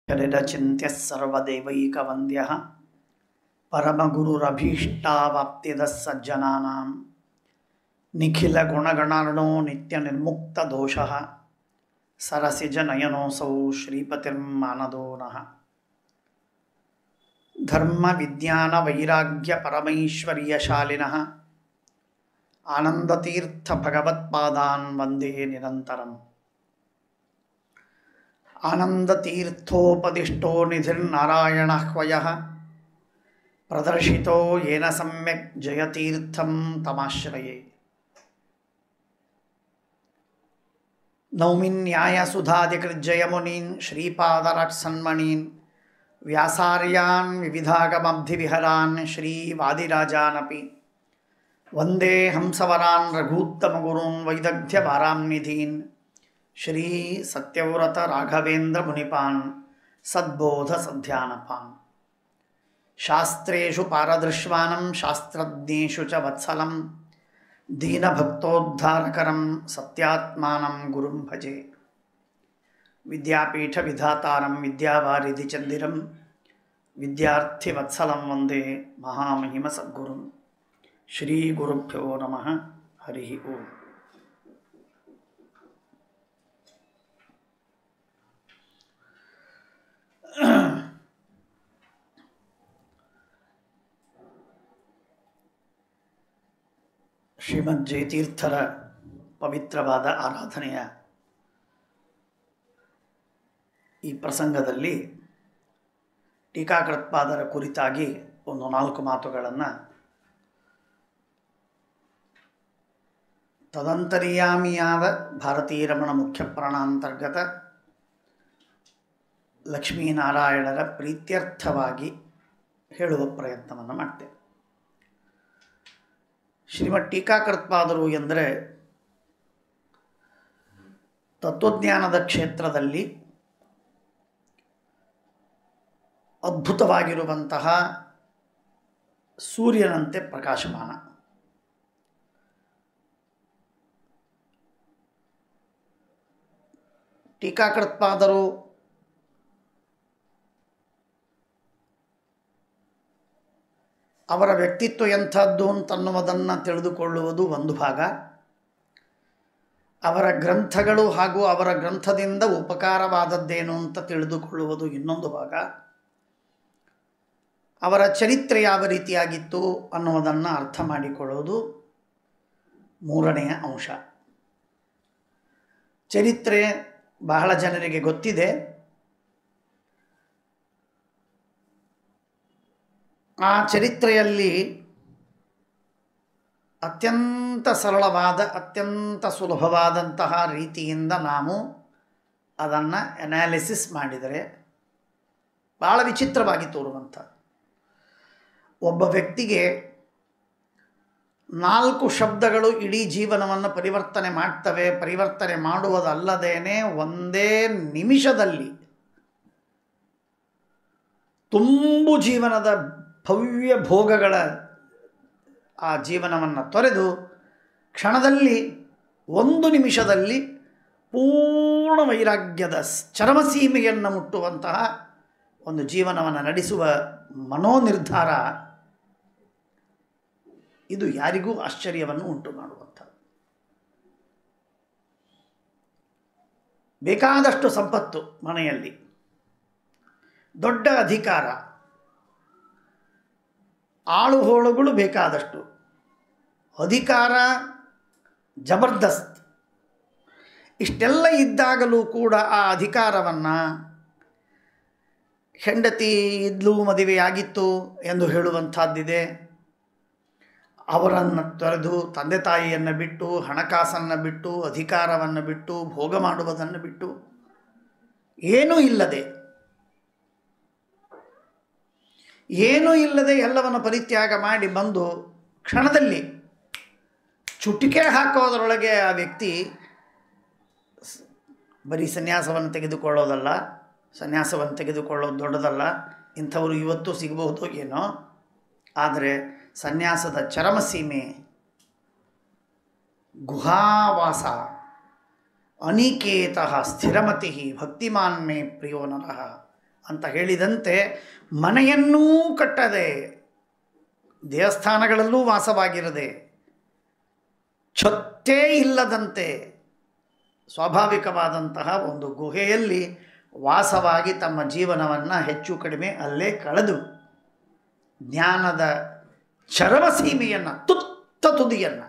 ಶರೀರಚಿಂತ್ಯ ಸರ್ವದೇವೈಕವಂದ್ಯ ಪರಮಗುರುರಭೀಷ್ಟಾವಾಪ್ತಿದಃ ಸಜ್ಜನಾನಾಂ ನಿಖಿಲಗುಣಗಣಾರ್ಣೋ ನಿತ್ಯನಿರ್ಮುಕ್ತದೋಷಃ ಸರಸಿಜನಯನೋऽಸೌ ಶ್ರೀಪತಿರ್ಮಾನದೋ ನಃ ಧರ್ಮವಿಜ್ಞಾನವೈರಾಗ್ಯಪರಮೈಶ್ವರ್ಯಶಾಲಿನः ಆನಂದತೀರ್ಥಭಗವತ್ಪಾದಾನ್ ವಂದೇ ನಿರಂತರಂ ಆನಂದತೀರ್ಥೋಪದಿಷ್ಟೋ ನಿಧಿರ್ನಾರಾಯಣಹ್ವಯಃ ಪ್ರದರ್ಶಿತೋ ಯೇನ ಸಮ್ಯಕ್ ಜಯತೀರ್ಥಂ ತಮಾಶ್ರಯೇ ನೌಮಿನ್ಯಾಯಸುಧಾದಿಕೃಜ್ಜಯಮುನೀನ್ ಶ್ರೀಪಾದರಾಟ್ಸನ್ಮಣೀನ್ ವ್ಯಾಸಾರ್ಯಾನ್ ವಿವಿಧಾಗಮಬ್ಧಿವಿಹರಾನ್ ಶ್ರೀವಾದಿರಾಜಾನಪಿ ವಂದೇ ಹಂಸವರಾನ್ ರಘೂತ್ತಮಗುರೂನ್ ವೈದಗ್ಧ್ಯವಾರಾನ್ನಿಧೀನ್ ಶ್ರೀ ಸತ್ಯವ್ರತ ರಾಘವೇಂದ್ರ ಮುನಿಪಾನ್ ಸದ್ಬೋಧ ಸಧ್ಯಾನಪಾನ್ ಶಾಸ್ತ್ರೇಷು ಪಾರದೃಶ್ವಾನಂ ಶಾಸ್ತ್ರಜ್ಞೇಷು ಚ ವತ್ಸಲಂ ದೀನಭಕ್ತೋದ್ಧಾರಕರಂ ಸತ್ಯಾತ್ಮಾನಂ ಗುರುಂ ಭಜೆ ವಿದ್ಯಾಪೀಠ ವಿಧಾತಾರಂ ವಿದ್ಯಾವಾರಿಧಿ ಚಂದಿರಂ ವಿದ್ಯಾರ್ಥಿವತ್ಸಲಂ ವಂದೇ ಮಹಾಮಹಿಮ ಸದ್ಗುರುಂ ಶ್ರೀ ಗುರುಭ್ಯೋ ನಮಃ ಹರಿ ಓಂ ಶ್ರೀಮದ್ ಜಯತೀರ್ಥರ ಪವಿತ್ರವಾದ ಆರಾಧನೆಯ ಈ ಪ್ರಸಂಗದಲ್ಲಿ ಟೀಕಾಕೃತ್ಪಾದರ ಕುರಿತಾಗಿ ಒಂದು ನಾಲ್ಕು ಮಾತುಗಳನ್ನು ತದಂತರ್ಯಾಮಿಯಾದ ಭಾರತೀಯ ರಮಣ ಮುಖ್ಯ ಪ್ರಾಣಾಂತರ್ಗತ ಲಕ್ಷ್ಮೀನಾರಾಯಣರ ಪ್ರೀತ್ಯರ್ಥವಾಗಿ ಹೇಳುವ ಪ್ರಯತ್ನವನ್ನು ಮಾಡ್ತೇವೆ ಶ್ರೀಮತ್ ಟೀಕಾಕೃತ್ಪಾದರು ಎಂದರೆ ತತ್ವಜ್ಞಾನದ ಕ್ಷೇತ್ರದಲ್ಲಿ ಅದ್ಭುತವಾಗಿರುವಂತಹ ಸೂರ್ಯನಂತೆ ಪ್ರಕಾಶಮಾನ ಟೀಕಾಕೃತ್ಪಾದರು ಅವರ ವ್ಯಕ್ತಿತ್ವ ಎಂಥದ್ದು ಅಂತನ್ನುವುದನ್ನು ತಿಳಿದುಕೊಳ್ಳುವುದು ಒಂದು ಭಾಗ ಅವರ ಗ್ರಂಥಗಳು ಹಾಗೂ ಅವರ ಗ್ರಂಥದಿಂದ ಉಪಕಾರವಾದದ್ದೇನು ಅಂತ ತಿಳಿದುಕೊಳ್ಳುವುದು ಇನ್ನೊಂದು ಭಾಗ ಅವರ ಚರಿತ್ರೆ ಯಾವ ರೀತಿಯಾಗಿತ್ತು ಅನ್ನುವುದನ್ನು ಅರ್ಥ ಮಾಡಿಕೊಳ್ಳುವುದು ಮೂರನೆಯ ಅಂಶ ಚರಿತ್ರೆ ಬಹಳ ಜನರಿಗೆ ಗೊತ್ತಿದೆ ಆ ಚರಿತ್ರೆಯಲ್ಲಿ ಅತ್ಯಂತ ಸರಳವಾದ ಅತ್ಯಂತ ಸುಲಭವಾದಂತಹ ರೀತಿಯಿಂದ ನಾವು ಅದನ್ನು ಅನಾಲಿಸಿಸ್ ಮಾಡಿದರೆ ಭಾಳ ವಿಚಿತ್ರವಾಗಿ ತೋರುವಂಥ ಒಬ್ಬ ವ್ಯಕ್ತಿಗೆ ನಾಲ್ಕು ಶಬ್ದಗಳು ಇಡೀ ಜೀವನವನ್ನು ಪರಿವರ್ತನೆ ಮಾಡ್ತವೆ ಪರಿವರ್ತನೆ ಮಾಡುವುದಲ್ಲದೇನೆ ಒಂದೇ ನಿಮಿಷದಲ್ಲಿ ತುಂಬು ಜೀವನದ ಭವ್ಯ ಭೋಗಗಳ ಆ ಜೀವನವನ್ನು ತೊರೆದು ಕ್ಷಣದಲ್ಲಿ ಒಂದು ನಿಮಿಷದಲ್ಲಿ ಪೂರ್ಣ ವೈರಾಗ್ಯದ ಚರಮಸೀಮೆಯನ್ನು ಮುಟ್ಟುವಂತಹ ಒಂದು ಜೀವನವನ್ನು ನಡೆಸುವ ಮನೋನಿರ್ಧಾರ ಇದು ಯಾರಿಗೂ ಆಶ್ಚರ್ಯವನ್ನು ಉಂಟು ಮಾಡುವಂಥದ್ದು ಬೇಕಾದಷ್ಟು ಸಂಪತ್ತು ಮನೆಯಲ್ಲಿ ದೊಡ್ಡ ಅಧಿಕಾರ ಆಳುಹೋಳುಗಳು ಬೇಕಾದಷ್ಟು ಅಧಿಕಾರ ಜಬರ್ದಸ್ತ್ ಇಷ್ಟೆಲ್ಲ ಇದ್ದಾಗಲೂ ಕೂಡ ಆ ಅಧಿಕಾರವನ್ನು ಹೆಂಡತಿ ಇದ್ಲು ಮದುವೆಯಾಗಿತ್ತು ಎಂದು ಹೇಳುವಂಥದ್ದಿದೆ ಅವರನ್ನು ತೊರೆದು ತಂದೆ ತಾಯಿಯನ್ನು ಬಿಟ್ಟು ಹಣಕಾಸನ್ನು ಬಿಟ್ಟು ಅಧಿಕಾರವನ್ನು ಬಿಟ್ಟು ಭೋಗ ಮಾಡುವುದನ್ನು ಬಿಟ್ಟು ಏನೂ ಇಲ್ಲದೆ ಏನೂ ಇಲ್ಲದೆ ಎಲ್ಲವನ್ನು ಪರಿತ್ಯಾಗ ಮಾಡಿ ಬಂದು ಕ್ಷಣದಲ್ಲಿ ಚುಟಿಕೆ ಹಾಕೋದರೊಳಗೆ ಆ ವ್ಯಕ್ತಿ ಬರೀ ಸನ್ಯಾಸವನ್ನು ತೆಗೆದುಕೊಳ್ಳೋದಲ್ಲ ಸನ್ಯಾಸವನ್ನು ತೆಗೆದುಕೊಳ್ಳೋದು ದೊಡ್ಡದಲ್ಲ ಇಂಥವರು ಇವತ್ತು ಸಿಗಬಹುದು ಏನೋ ಆದರೆ ಸನ್ಯಾಸದ ಚರಮಸೀಮೆ ಗುಹಾವಾಸ ಅನಿಕೇತ ಸ್ಥಿರಮತಿ ಭಕ್ತಿಮಾನ್ ಮೇ ಪ್ರಿಯೋ ನರಃ ಅಂತ ಹೇಳಿದಂತೆ ಮನೆಯನ್ನೂ ಕಟ್ಟದೆ ದೇವಸ್ಥಾನಗಳಲ್ಲೂ ವಾಸವಾಗಿರದೆ ಛತ್ತೇ ಇಲ್ಲದಂತೆ ಸ್ವಾಭಾವಿಕವಾದಂತಹ ಒಂದು ಗುಹೆಯಲ್ಲಿ ವಾಸವಾಗಿ ತಮ್ಮ ಜೀವನವನ್ನು ಹೆಚ್ಚು ಕಡಿಮೆ ಅಲ್ಲೇ ಕಳೆದು ಜ್ಞಾನದ ಚರಮಸೀಮೆಯನ್ನು ತುತ್ತ ತುದಿಯನ್ನು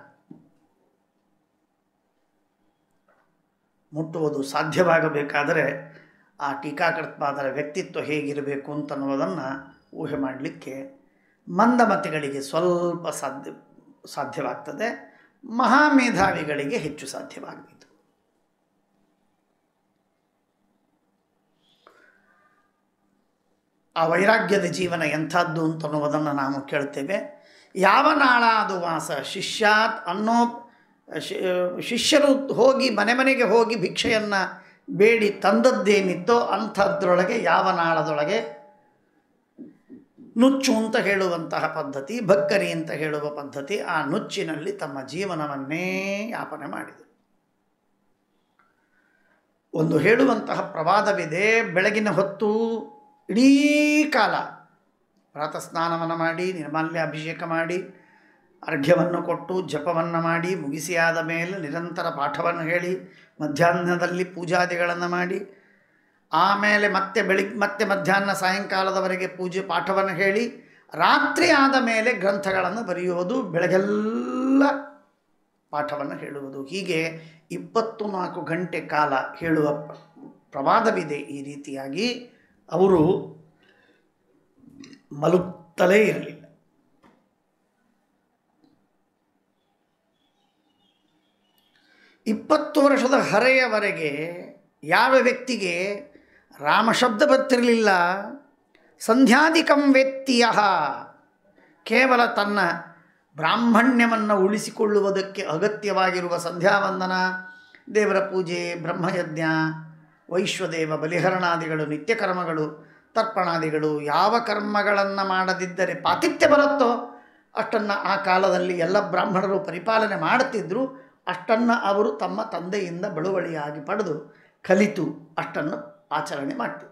ಮುಟ್ಟುವುದು ಸಾಧ್ಯವಾಗಬೇಕಾದರೆ ಆ ಟೀಕಾಕೃತ್ಪಾದರ ವ್ಯಕ್ತಿತ್ವ ಹೇಗಿರಬೇಕು ಅಂತನ್ನುವುದನ್ನು ಊಹೆ ಮಾಡಲಿಕ್ಕೆ ಮಂದಮತಿಗಳಿಗೆ ಸ್ವಲ್ಪ ಸಾಧ್ಯ ಸಾಧ್ಯವಾಗ್ತದೆ ಮಹಾಮೇಧಾವಿಗಳಿಗೆ ಹೆಚ್ಚು ಸಾಧ್ಯವಾಗಬೇಕು ಆ ವೈರಾಗ್ಯದ ಜೀವನ ಎಂಥದ್ದು ಅಂತನ್ನುವುದನ್ನು ನಾವು ಕೇಳ್ತೇವೆ ಯಾವ ನಾಳ ಅದು ವಾಸ ಶಿಷ್ಯಾತ್ ಅನ್ನೋ ಶಿ- ಶಿಷ್ಯರು ಹೋಗಿ ಮನೆ ಮನೆಗೆ ಹೋಗಿ ಭಿಕ್ಷೆಯನ್ನು ಬೇಡಿ ತಂದದ್ದೇನಿತ್ತೋ ಅಂಥದ್ರೊಳಗೆ ಯಾವ ನಾಳದೊಳಗೆ ನುಚ್ಚು ಅಂತ ಹೇಳುವಂತಹ ಪದ್ಧತಿ ಭಕ್ಕರಿ ಅಂತ ಹೇಳುವ ಪದ್ಧತಿ ಆ ನುಚ್ಚಿನಲ್ಲಿ ತಮ್ಮ ಜೀವನವನ್ನೇ ಯಾಪನೆ ಮಾಡಿದರು ಒಂದು ಹೇಳುವಂತಹ ಪ್ರವಾದವಿದೆ ಬೆಳಗಿನ ಹೊತ್ತು ಇಡೀ ಕಾಲ ಪ್ರಾತಃ ಸ್ನಾನವನ್ನು ಮಾಡಿ ನಿರ್ಮಾಲ್ಯ ಅಭಿಷೇಕ ಮಾಡಿ ಅರ್ಘ್ಯವನ್ನು ಕೊಟ್ಟು ಜಪವನ್ನು ಮಾಡಿ ಮುಗಿಸಿಯಾದ ಮೇಲೆ ನಿರಂತರ ಪಾಠವನ್ನು ಹೇಳಿ ಮಧ್ಯಾಹ್ನದಲ್ಲಿ ಪೂಜಾದಿಗಳನ್ನು ಮಾಡಿ ಆಮೇಲೆ ಮತ್ತೆ ಬೆಳಿಗ್ಗೆ ಮತ್ತೆ ಮಧ್ಯಾಹ್ನ ಸಾಯಂಕಾಲದವರೆಗೆ ಪೂಜೆ ಪಾಠವನ್ನು ಹೇಳಿ ರಾತ್ರಿ ಆದ ಮೇಲೆ ಗ್ರಂಥಗಳನ್ನು ಬರೆಯುವುದು ಬೆಳಗೆಲ್ಲ ಪಾಠವನ್ನು ಹೇಳುವುದು ಹೀಗೆ ಇಪ್ಪತ್ತು ನಾಲ್ಕು ಗಂಟೆ ಕಾಲ ಹೇಳುವ ಪ್ರ- ಪ್ರವಾದವಿದೆ ಈ ರೀತಿಯಾಗಿ ಅವರು ಮಲಗುತ್ತಲೇ ಇರಲಿಲ್ಲ ಇಪ್ಪತ್ತು ವರ್ಷದ ಹರೆಯವರೆಗೆ ಯಾವ ವ್ಯಕ್ತಿಗೆ ರಾಮ ಶಬ್ದ ಬರ್ತಿರಲಿಲ್ಲ ಸಂಧ್ಯಾಧಿಕಂ ವ್ಯಕ್ತಿಯ ಕೇವಲ ತನ್ನ ಬ್ರಾಹ್ಮಣ್ಯವನ್ನು ಉಳಿಸಿಕೊಳ್ಳುವುದಕ್ಕೆ ಅಗತ್ಯವಾಗಿರುವ ಸಂಧ್ಯಾವಂದನ ದೇವರ ಪೂಜೆ ಬ್ರಹ್ಮಯಜ್ಞ ವೈಶ್ವದೇವ ಬಲಿಹರಣಾದಿಗಳು ನಿತ್ಯ ಕರ್ಮಗಳು ತರ್ಪಣಾದಿಗಳು ಯಾವ ಕರ್ಮಗಳನ್ನು ಮಾಡದಿದ್ದರೆ ಪಾತಿಥ್ಯ ಬರುತ್ತೋ ಅಷ್ಟನ್ನು ಆ ಕಾಲದಲ್ಲಿ ಎಲ್ಲ ಬ್ರಾಹ್ಮಣರು ಪರಿಪಾಲನೆ ಮಾಡುತ್ತಿದ್ದರು ಅಷ್ಟನ್ನು ಅವರು ತಮ್ಮ ತಂದೆಯಿಂದ ಬಳುವಳಿಯಾಗಿ ಪಡೆದು ಕಲಿತು ಅಷ್ಟನ್ನು ಆಚರಣೆ ಮಾಡ್ತಿದ್ರು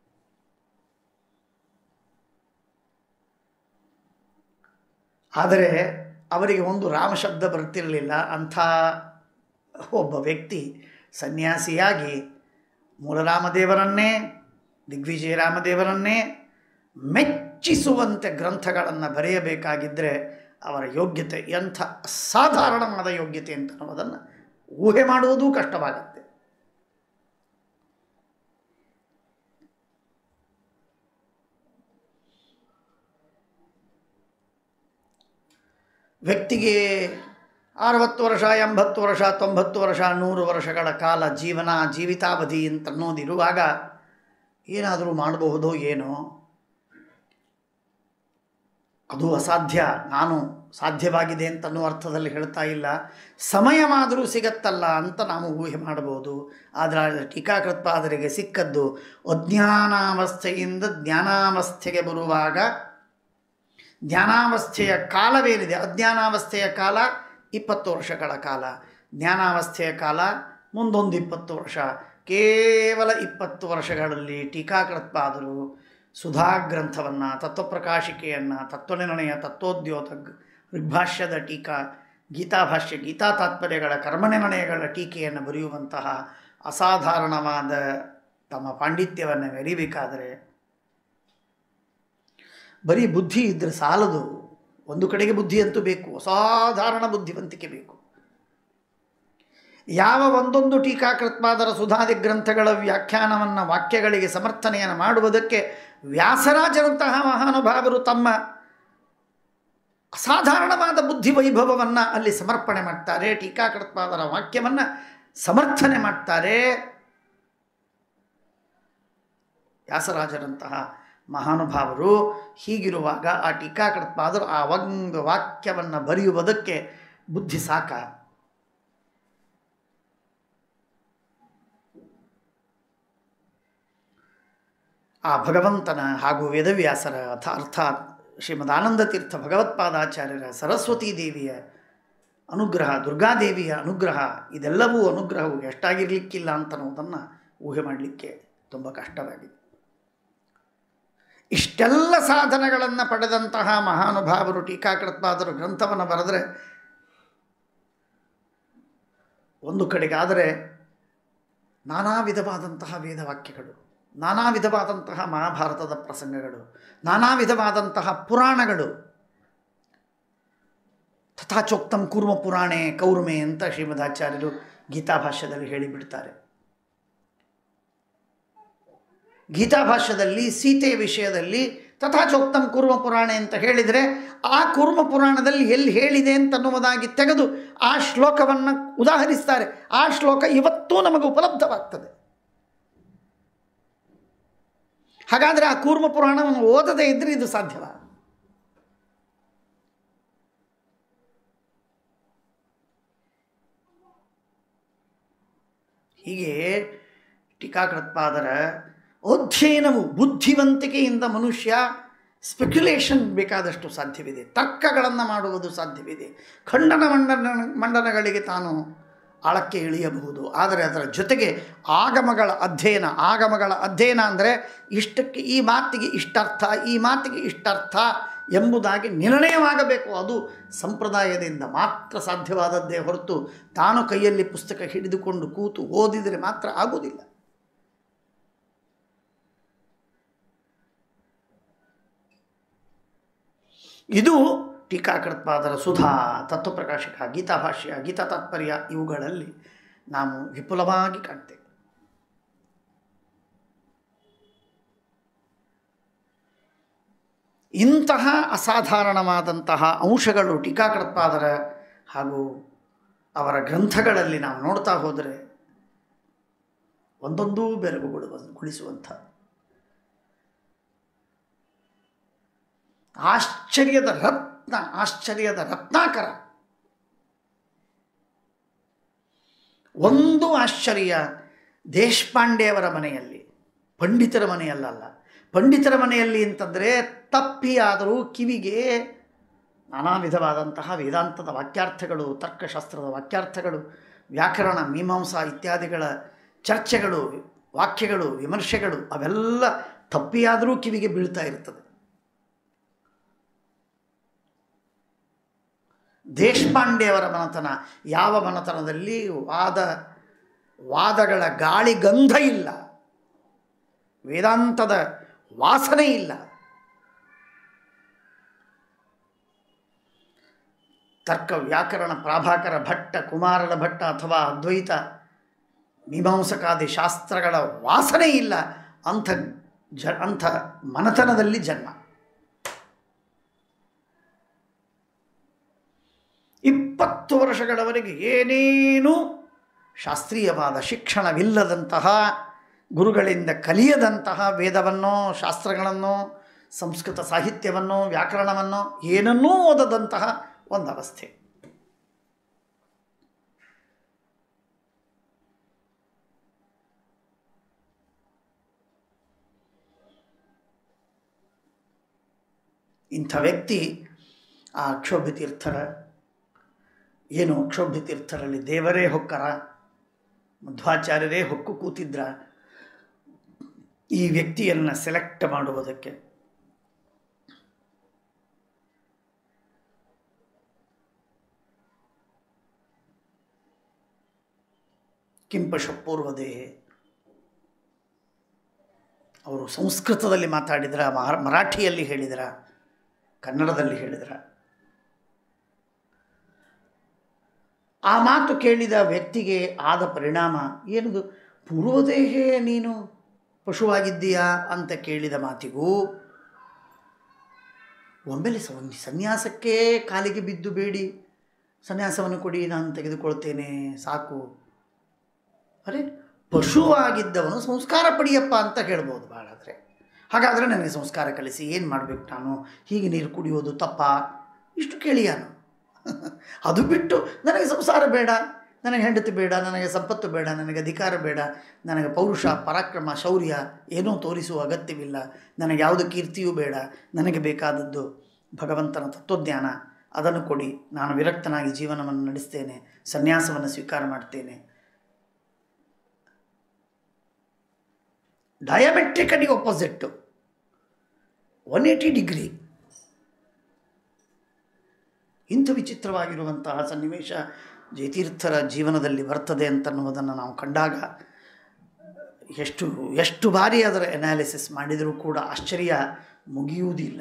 ಆದರೆ ಅವರಿಗೆ ಒಂದು ರಾಮ ಶಬ್ದ ಬರ್ತಿರಲಿಲ್ಲ ಅಂಥ ಒಬ್ಬ ವ್ಯಕ್ತಿ ಸನ್ಯಾಸಿಯಾಗಿ ಮೂಲರಾಮದೇವರನ್ನೇ ದಿಗ್ವಿಜಯ ರಾಮದೇವರನ್ನೇ ಮೆಚ್ಚಿಸುವಂತೆ ಗ್ರಂಥಗಳನ್ನು ಬರೆಯಬೇಕಾಗಿದ್ದರೆ ಅವರ ಯೋಗ್ಯತೆ ಎಂಥ ಅಸಾಧಾರಣವಾದ ಯೋಗ್ಯತೆ ಅಂತ ಅನ್ನೋದನ್ನು ಊಹೆ ಮಾಡುವುದೂ ಕಷ್ಟವಾಗುತ್ತೆ ವ್ಯಕ್ತಿಗೆ ಅರವತ್ತು ವರ್ಷ ಎಂಬತ್ತು ವರ್ಷ ತೊಂಬತ್ತು ವರ್ಷ ನೂರು ವರ್ಷಗಳ ಕಾಲ ಜೀವನ ಜೀವಿತಾವಧಿ ಅಂತ ಅನ್ನೋದಿರುವಾಗ ಏನಾದರೂ ಮಾಡಬಹುದೋ ಏನೋ ಅದು ಅಸಾಧ್ಯ ನಾನು ಸಾಧ್ಯವಾಗಿದೆ ಅಂತನ್ನೋ ಅರ್ಥದಲ್ಲಿ ಹೇಳ್ತಾ ಇಲ್ಲ ಸಮಯವಾದರೂ ಸಿಗತ್ತಲ್ಲ ಅಂತ ನಾವು ಊಹೆ ಮಾಡಬಹುದು ಆದರೆ ಟೀಕಾಕೃತ್ಪಾದರಿಗೆ ಸಿಕ್ಕದ್ದು ಅಜ್ಞಾನಾವಸ್ಥೆಯಿಂದ ಜ್ಞಾನಾವಸ್ಥೆಗೆ ಬರುವಾಗ ಜ್ಞಾನಾವಸ್ಥೆಯ ಕಾಲವೇನಿದೆ ಅಜ್ಞಾನಾವಸ್ಥೆಯ ಕಾಲ ಇಪ್ಪತ್ತು ವರ್ಷಗಳ ಕಾಲ ಜ್ಞಾನಾವಸ್ಥೆಯ ಕಾಲ ಮುಂದೊಂದು ಇಪ್ಪತ್ತು ವರ್ಷ ಕೇವಲ ಇಪ್ಪತ್ತು ವರ್ಷಗಳಲ್ಲಿ ಟೀಕಾಕೃತ್ಪಾದರು ಸುಧಾ ಗ್ರಂಥವನ್ನು ತತ್ವಪ್ರಕಾಶಿಕೆಯನ್ನು ತತ್ವನಿರ್ಣಯ ತತ್ವೋದ್ಯೋತ ಋಗ್ಭಾಷ್ಯದ ಟೀಕಾ ಗೀತಾಭಾಷ್ಯ ಗೀತಾ ತಾತ್ಪರ್ಯಗಳ ಕರ್ಮನಿರ್ಣಯಗಳ ಟೀಕೆಯನ್ನು ಬರೆಯುವಂತಹ ಅಸಾಧಾರಣವಾದ ತಮ್ಮ ಪಾಂಡಿತ್ಯವನ್ನು ಮೆರಿಬೇಕಾದರೆ ಬರೀ ಬುದ್ಧಿ ಇದ್ದರೆ ಸಾಲದು ಒಂದು ಕಡೆಗೆ ಬುದ್ಧಿ ಅಂತೂ ಬೇಕು ಅಸಾಧಾರಣ ಬುದ್ಧಿವಂತಿಕೆ ಬೇಕು ಯಾವ ಒಂದೊಂದು ಟೀಕಾಕೃತ್ಪಾದರ ಸುಧಾದಿ ಗ್ರಂಥಗಳ ವ್ಯಾಖ್ಯಾನವನ್ನು ವಾಕ್ಯಗಳಿಗೆ ಸಮರ್ಥನೆಯನ್ನು ಮಾಡುವುದಕ್ಕೆ ವ್ಯಾಸರಾಜರಂತಹ ಮಹಾನುಭಾವರು ತಮ್ಮ ಅಸಾಧಾರಣವಾದ ಬುದ್ಧಿ ವೈಭವವನ್ನು ಅಲ್ಲಿ ಸಮರ್ಪಣೆ ಮಾಡ್ತಾರೆ ಟೀಕಾಕೃತ್ಪಾದರ ವಾಕ್ಯವನ್ನು ಸಮರ್ಥನೆ ಮಾಡ್ತಾರೆ ವ್ಯಾಸರಾಜರಂತಹ ಮಹಾನುಭಾವರು ಹೀಗಿರುವಾಗ ಆ ಟೀಕಾಕೃತ್ಪಾದರು ಆ ಒಂದು ವಾಕ್ಯವನ್ನು ಬರೆಯುವುದಕ್ಕೆ ಬುದ್ಧಿ ಸಾಕ ಆ ಭಗವಂತನ ಹಾಗೂ ವೇದವ್ಯಾಸರ ಅಥ ಅರ್ಥಾತ್ ಶ್ರೀಮದ್ ಆನಂದತೀರ್ಥ ಭಗವತ್ಪಾದಾಚಾರ್ಯರ ಸರಸ್ವತೀ ದೇವಿಯ ಅನುಗ್ರಹ ದುರ್ಗಾದೇವಿಯ ಅನುಗ್ರಹ ಇದೆಲ್ಲವೂ ಅನುಗ್ರಹವು ಎಷ್ಟಾಗಿರಲಿಕ್ಕಿಲ್ಲ ಅಂತನ್ನುವುದನ್ನು ಊಹೆ ಮಾಡಲಿಕ್ಕೆ ತುಂಬ ಕಷ್ಟವಾಗಿದೆ ಇಷ್ಟೆಲ್ಲ ಸಾಧನಗಳನ್ನು ಪಡೆದಂತಹ ಮಹಾನುಭಾವರು ಟೀಕಾಕೃತ್ಪಾದರು ಗ್ರಂಥವನ್ನು ಬರೆದರೆ ಒಂದು ಕಡೆಗಾದರೆ ನಾನಾ ವಿಧವಾದಂತಹ ವೇದವಾಕ್ಯಗಳು ನಾನಾ ವಿಧವಾದಂತಹ ಮಹಾಭಾರತದ ಪ್ರಸಂಗಗಳು ನಾನಾ ವಿಧವಾದಂತಹ ಪುರಾಣಗಳು ತಥಾಚೋಕ್ತಂ ಕೂರ್ಮ ಪುರಾಣೆ ಕೌರ್ಮೆ ಅಂತ ಶ್ರೀಮದಾಚಾರ್ಯರು ಗೀತಾಭಾಷ್ಯದಲ್ಲಿ ಹೇಳಿಬಿಡ್ತಾರೆ ಗೀತಾಭಾಷ್ಯದಲ್ಲಿ ಸೀತೆಯ ವಿಷಯದಲ್ಲಿ ತಥಾಚೋಕ್ತಂ ಕೂರ್ಮ ಪುರಾಣೆ ಅಂತ ಹೇಳಿದರೆ ಆ ಕೂರ್ಮ ಪುರಾಣದಲ್ಲಿ ಎಲ್ಲಿ ಹೇಳಿದೆ ಅಂತನ್ನುವುದಾಗಿ ತೆಗೆದು ಆ ಶ್ಲೋಕವನ್ನು ಉದಾಹರಿಸ್ತಾರೆ ಆ ಶ್ಲೋಕ ಇವತ್ತೂ ನಮಗೆ ಉಪಲಬ್ಧವಾಗ್ತದೆ ಹಾಗಾದರೆ ಆ ಕೂರ್ಮ ಪುರಾಣವನ್ನು ಓದದೇ ಇದ್ದರೆ ಇದು ಸಾಧ್ಯವ ಹೀಗೆ ಟೀಕಾಕೃತ್ಪಾದರ ಅಧ್ಯಯನವು ಬುದ್ಧಿವಂತಿಕೆಯಿಂದ ಮನುಷ್ಯ ಸ್ಪೆಕ್ಯುಲೇಷನ್ ಬೇಕಾದಷ್ಟು ಸಾಧ್ಯವಿದೆ ತರ್ಕಗಳನ್ನು ಮಾಡುವುದು ಸಾಧ್ಯವಿದೆ ಖಂಡನ ಮಂಡನ ಮಂಡನಗಳಿಗೆ ತಾನು ಆಳಕ್ಕೆ ಇಳಿಯಬಹುದು ಆದರೆ ಅದರ ಜೊತೆಗೆ ಆಗಮಗಳ ಅಧ್ಯಯನ ಆಗಮಗಳ ಅಧ್ಯಯನ ಅಂದರೆ ಇಷ್ಟಕ್ಕೆ ಈ ಮಾತಿಗೆ ಇಷ್ಟರ್ಥ ಈ ಮಾತಿಗೆ ಇಷ್ಟರ್ಥ ಎಂಬುದಾಗಿ ನಿರ್ಣಯವಾಗಬೇಕು ಅದು ಸಂಪ್ರದಾಯದಿಂದ ಮಾತ್ರ ಸಾಧ್ಯವಾದದ್ದೇ ಹೊರತು ತಾನು ಕೈಯಲ್ಲಿ ಪುಸ್ತಕ ಹಿಡಿದುಕೊಂಡು ಕೂತು ಓದಿದರೆ ಮಾತ್ರ ಆಗುವುದಿಲ್ಲ ಇದು ಟೀಕಾಕೃತ್ಪಾದರ ಸುಧಾ ತತ್ವಪ್ರಕಾಶಕ ಗೀತಾಭಾಷ್ಯ ಗೀತಾ ತಾತ್ಪರ್ಯ ಇವುಗಳಲ್ಲಿ ನಾವು ವಿಪುಲವಾಗಿ ಕಾಣ್ತೇವೆ ಇಂತಹ ಅಸಾಧಾರಣವಾದಂತಹ ಅಂಶಗಳು ಟೀಕಾಕೃತ್ಪಾದರ ಹಾಗೂ ಅವರ ಗ್ರಂಥಗಳಲ್ಲಿ ನಾವು ನೋಡ್ತಾ ಹೋದರೆ ಒಂದೊಂದೂ ಬೆರಗುಗೊಳ್ಳುವ ಗುಳಿಸುವಂಥ ಆಶ್ಚರ್ಯದ ರತ್ನ ಆಶ್ಚರ್ಯದ ರತ್ನಾಕರ ಒಂದು ಆಶ್ಚರ್ಯ ದೇಶಪಾಂಡೆಯವರ ಮನೆಯಲ್ಲಿ ಪಂಡಿತರ ಮನೆಯಲ್ಲಲ್ಲ ಪಂಡಿತರ ಮನೆಯಲ್ಲಿ ಅಂತಂದರೆ ತಪ್ಪಿಯಾದರೂ ಕಿವಿಗೆ ನಾನಾ ವಿಧವಾದಂತಹ ವೇದಾಂತದ ವಾಕ್ಯಾರ್ಥಗಳು ತರ್ಕಶಾಸ್ತ್ರದ ವಾಕ್ಯಾರ್ಥಗಳು ವ್ಯಾಕರಣ ಮೀಮಾಂಸಾ ಇತ್ಯಾದಿಗಳ ಚರ್ಚೆಗಳು ವಾಕ್ಯಗಳು ವಿಮರ್ಶೆಗಳು ಅವೆಲ್ಲ ತಪ್ಪಿಯಾದರೂ ಕಿವಿಗೆ ಬೀಳ್ತಾ ಇರ್ತದೆ ದೇಶಪಾಂಡೆಯವರ ಮನತನ ಯಾವ ಮನತನದಲ್ಲಿ ವಾದ ವಾದಗಳ ಗಾಳಿ ಗಂಧ ಇಲ್ಲ ವೇದಾಂತದ ವಾಸನೆ ಇಲ್ಲ ತರ್ಕ ವ್ಯಾಕರಣ ಪ್ರಾಭಾಕರ ಭಟ್ಟ ಕುಮಾರನ ಭಟ್ಟ ಅಥವಾ ಅದ್ವೈತ ಮೀಮಾಂಸಕಾದಿ ಶಾಸ್ತ್ರಗಳ ವಾಸನೆ ಇಲ್ಲ ಅಂಥ ಜ ಅಂಥ ಮನತನದಲ್ಲಿ ಜನ್ಮ ಇಪ್ಪತ್ತು ವರ್ಷಗಳವರೆಗೆ ಏನೇನೂ ಶಾಸ್ತ್ರೀಯವಾದ ಶಿಕ್ಷಣವಿಲ್ಲದಂತಹ ಗುರುಗಳಿಂದ ಕಲಿಯದಂತಹ ವೇದವನ್ನು ಶಾಸ್ತ್ರಗಳನ್ನು ಸಂಸ್ಕೃತ ಸಾಹಿತ್ಯವನ್ನು ವ್ಯಾಕರಣವನ್ನು ಏನನ್ನೂ ಓದದಂತಹ ಒಂದು ಅವಸ್ಥೆ ಇಂಥ ವ್ಯಕ್ತಿ ಆ ಅಕ್ಷೋಭ್ಯ ತೀರ್ಥರ ಏನು ಅಕ್ಷೋಭ್ಯ ತೀರ್ಥರಲ್ಲಿ ದೇವರೇ ಹೊಕ್ಕರ ಮಧ್ವಾಚಾರ್ಯರೇ ಹೊಕ್ಕು ಕೂತಿದ್ರ ಈ ವ್ಯಕ್ತಿಯನ್ನು ಸೆಲೆಕ್ಟ್ ಮಾಡುವುದಕ್ಕೆ ಕಿಂಪಶಪೂರ್ವದೇಹೆ ಅವರು ಸಂಸ್ಕೃತದಲ್ಲಿ ಮಾತಾಡಿದ್ರ ಮಹ ಮರಾಠಿಯಲ್ಲಿ ಹೇಳಿದ್ರ ಕನ್ನಡದಲ್ಲಿ ಹೇಳಿದ್ರ ಆ ಮಾತು ಕೇಳಿದ ವ್ಯಕ್ತಿಗೆ ಆದ ಪರಿಣಾಮ ಏನದು ಪೂರ್ವದೇಹೇ ನೀನು ಪಶುವಾಗಿದ್ದೀಯಾ ಅಂತ ಕೇಳಿದ ಮಾತಿಗೂ ಒಮ್ಮೆಲೆ ಸ ಒಂದು ಸನ್ಯಾಸಕ್ಕೆ ಕಾಲಿಗೆ ಬಿದ್ದು ಬೇಡಿ ಸನ್ಯಾಸವನ್ನು ಕೊಡಿ ನಾನು ತೆಗೆದುಕೊಳ್ತೇನೆ ಸಾಕು ಅರೆ ಪಶುವಾಗಿದ್ದವನು ಸಂಸ್ಕಾರ ಪಡಿಯಪ್ಪ ಅಂತ ಹೇಳ್ಬೋದು ಭಾಳಾದರೆ ಹಾಗಾದರೆ ನನಗೆ ಸಂಸ್ಕಾರ ಕಲಿಸಿ ಏನು ಮಾಡಬೇಕು ನಾನು ಹೀಗೆ ನೀರು ಕುಡಿಯೋದು ತಪ್ಪ ಇಷ್ಟು ಕೇಳಿಯಾನು ಅದು ಬಿಟ್ಟು ನನಗೆ ಸಂಸಾರ ಬೇಡ ನನಗೆ ಹೆಂಡತಿ ಬೇಡ ನನಗೆ ಸಂಪತ್ತು ಬೇಡ ನನಗೆ ಅಧಿಕಾರ ಬೇಡ ನನಗೆ ಪೌರುಷ ಪರಾಕ್ರಮ ಶೌರ್ಯ ಏನೂ ತೋರಿಸುವ ಅಗತ್ಯವಿಲ್ಲ ನನಗೆ ಯಾವುದು ಕೀರ್ತಿಯೂ ಬೇಡ ನನಗೆ ಬೇಕಾದದ್ದು ಭಗವಂತನ ತತ್ವಜ್ಞಾನ ಅದನ್ನು ಕೊಡಿ ನಾನು ವಿರಕ್ತನಾಗಿ ಜೀವನವನ್ನು ನಡೆಸ್ತೇನೆ ಸನ್ಯಾಸವನ್ನು ಸ್ವೀಕಾರ ಮಾಡ್ತೇನೆ diametrically opposite one eighty degree ಇಂಥ ವಿಚಿತ್ರವಾಗಿರುವಂತಹ ಸನ್ನಿವೇಶ ಜಯತೀರ್ಥರ ಜೀವನದಲ್ಲಿ ಬರ್ತದೆ ಅಂತನ್ನುವುದನ್ನು ನಾವು ಕಂಡಾಗ ಎಷ್ಟು ಎಷ್ಟು ಬಾರಿ ಅದರ ಎನಾಲಿಸಿಸ್ ಮಾಡಿದರೂ ಕೂಡ ಆಶ್ಚರ್ಯ ಮುಗಿಯುವುದಿಲ್ಲ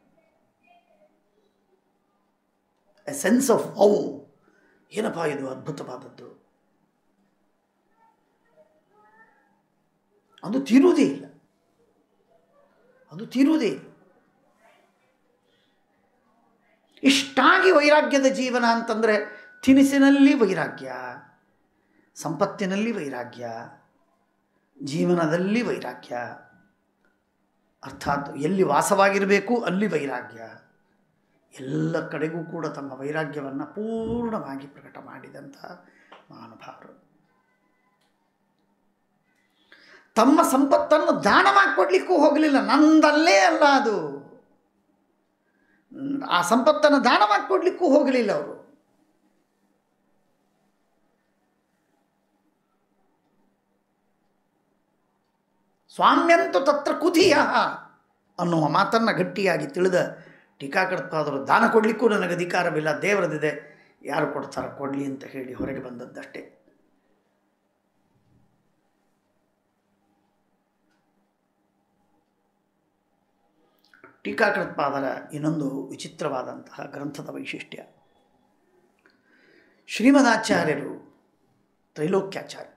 ಎ ಸೆನ್ಸ್ ಆಫ್ ಔ ಏನಪ್ಪ ಇದು ಅದ್ಭುತವಾದದ್ದು ಅದು ತೀರುವುದೇ ಇಲ್ಲ ಅದು ತೀರುವುದೇ ಇಲ್ಲ ಇಷ್ಟಾಗಿ ವೈರಾಗ್ಯದ ಜೀವನ ಅಂತಂದರೆ ತಿನಿಸಿನಲ್ಲಿ ವೈರಾಗ್ಯ ಸಂಪತ್ತಿನಲ್ಲಿ ವೈರಾಗ್ಯ ಜೀವನದಲ್ಲಿ ವೈರಾಗ್ಯ ಅರ್ಥಾತ್ ಎಲ್ಲಿ ವಾಸವಾಗಿರಬೇಕು ಅಲ್ಲಿ ವೈರಾಗ್ಯ ಎಲ್ಲ ಕಡೆಗೂ ಕೂಡ ತಮ್ಮ ವೈರಾಗ್ಯವನ್ನು ಪೂರ್ಣವಾಗಿ ಪ್ರಕಟ ಮಾಡಿದಂಥ ಮಹಾನುಭಾವರು ತಮ್ಮ ಸಂಪತ್ತನ್ನು ದಾನ ಮಾಡಿಕೊಡ್ಲಿಕ್ಕೂ ಹೋಗಲಿಲ್ಲ ನಂದಲ್ಲೇ ಅಲ್ಲ ಅದು ಆ ಸಂಪತ್ತನ್ನು ದಾನ ಮಾಡಿಕೊಡ್ಲಿಕ್ಕೂ ಹೋಗಲಿಲ್ಲ ಅವರು ಸ್ವಾಮ್ಯಂತು ತತ್ರ ಕುಧಿಯ ಅನ್ನುವ ಮಾತನ್ನು ಗಟ್ಟಿಯಾಗಿ ತಿಳಿದ ಟೀಕಾಕೃತ್ಪಾದರು ದಾನ ಕೊಡಲಿಕ್ಕೂ ನನಗೆ ಅಧಿಕಾರವಿಲ್ಲ ದೇವರದಿದೆ ಯಾರು ಕೊಡ್ತಾರೋ ಕೊಡಲಿ ಅಂತ ಹೇಳಿ ಹೊರಗೆ ಬಂದದ್ದಷ್ಟೇ ಟೀಕಾಕೃತ್ಪಾದರ ಇನ್ನೊಂದು ವಿಚಿತ್ರವಾದಂತಹ ಗ್ರಂಥದ ವೈಶಿಷ್ಟ್ಯ ಶ್ರೀಮದಾಚಾರ್ಯರು ತ್ರೈಲೋಕ್ಯಾಚಾರ್ಯರು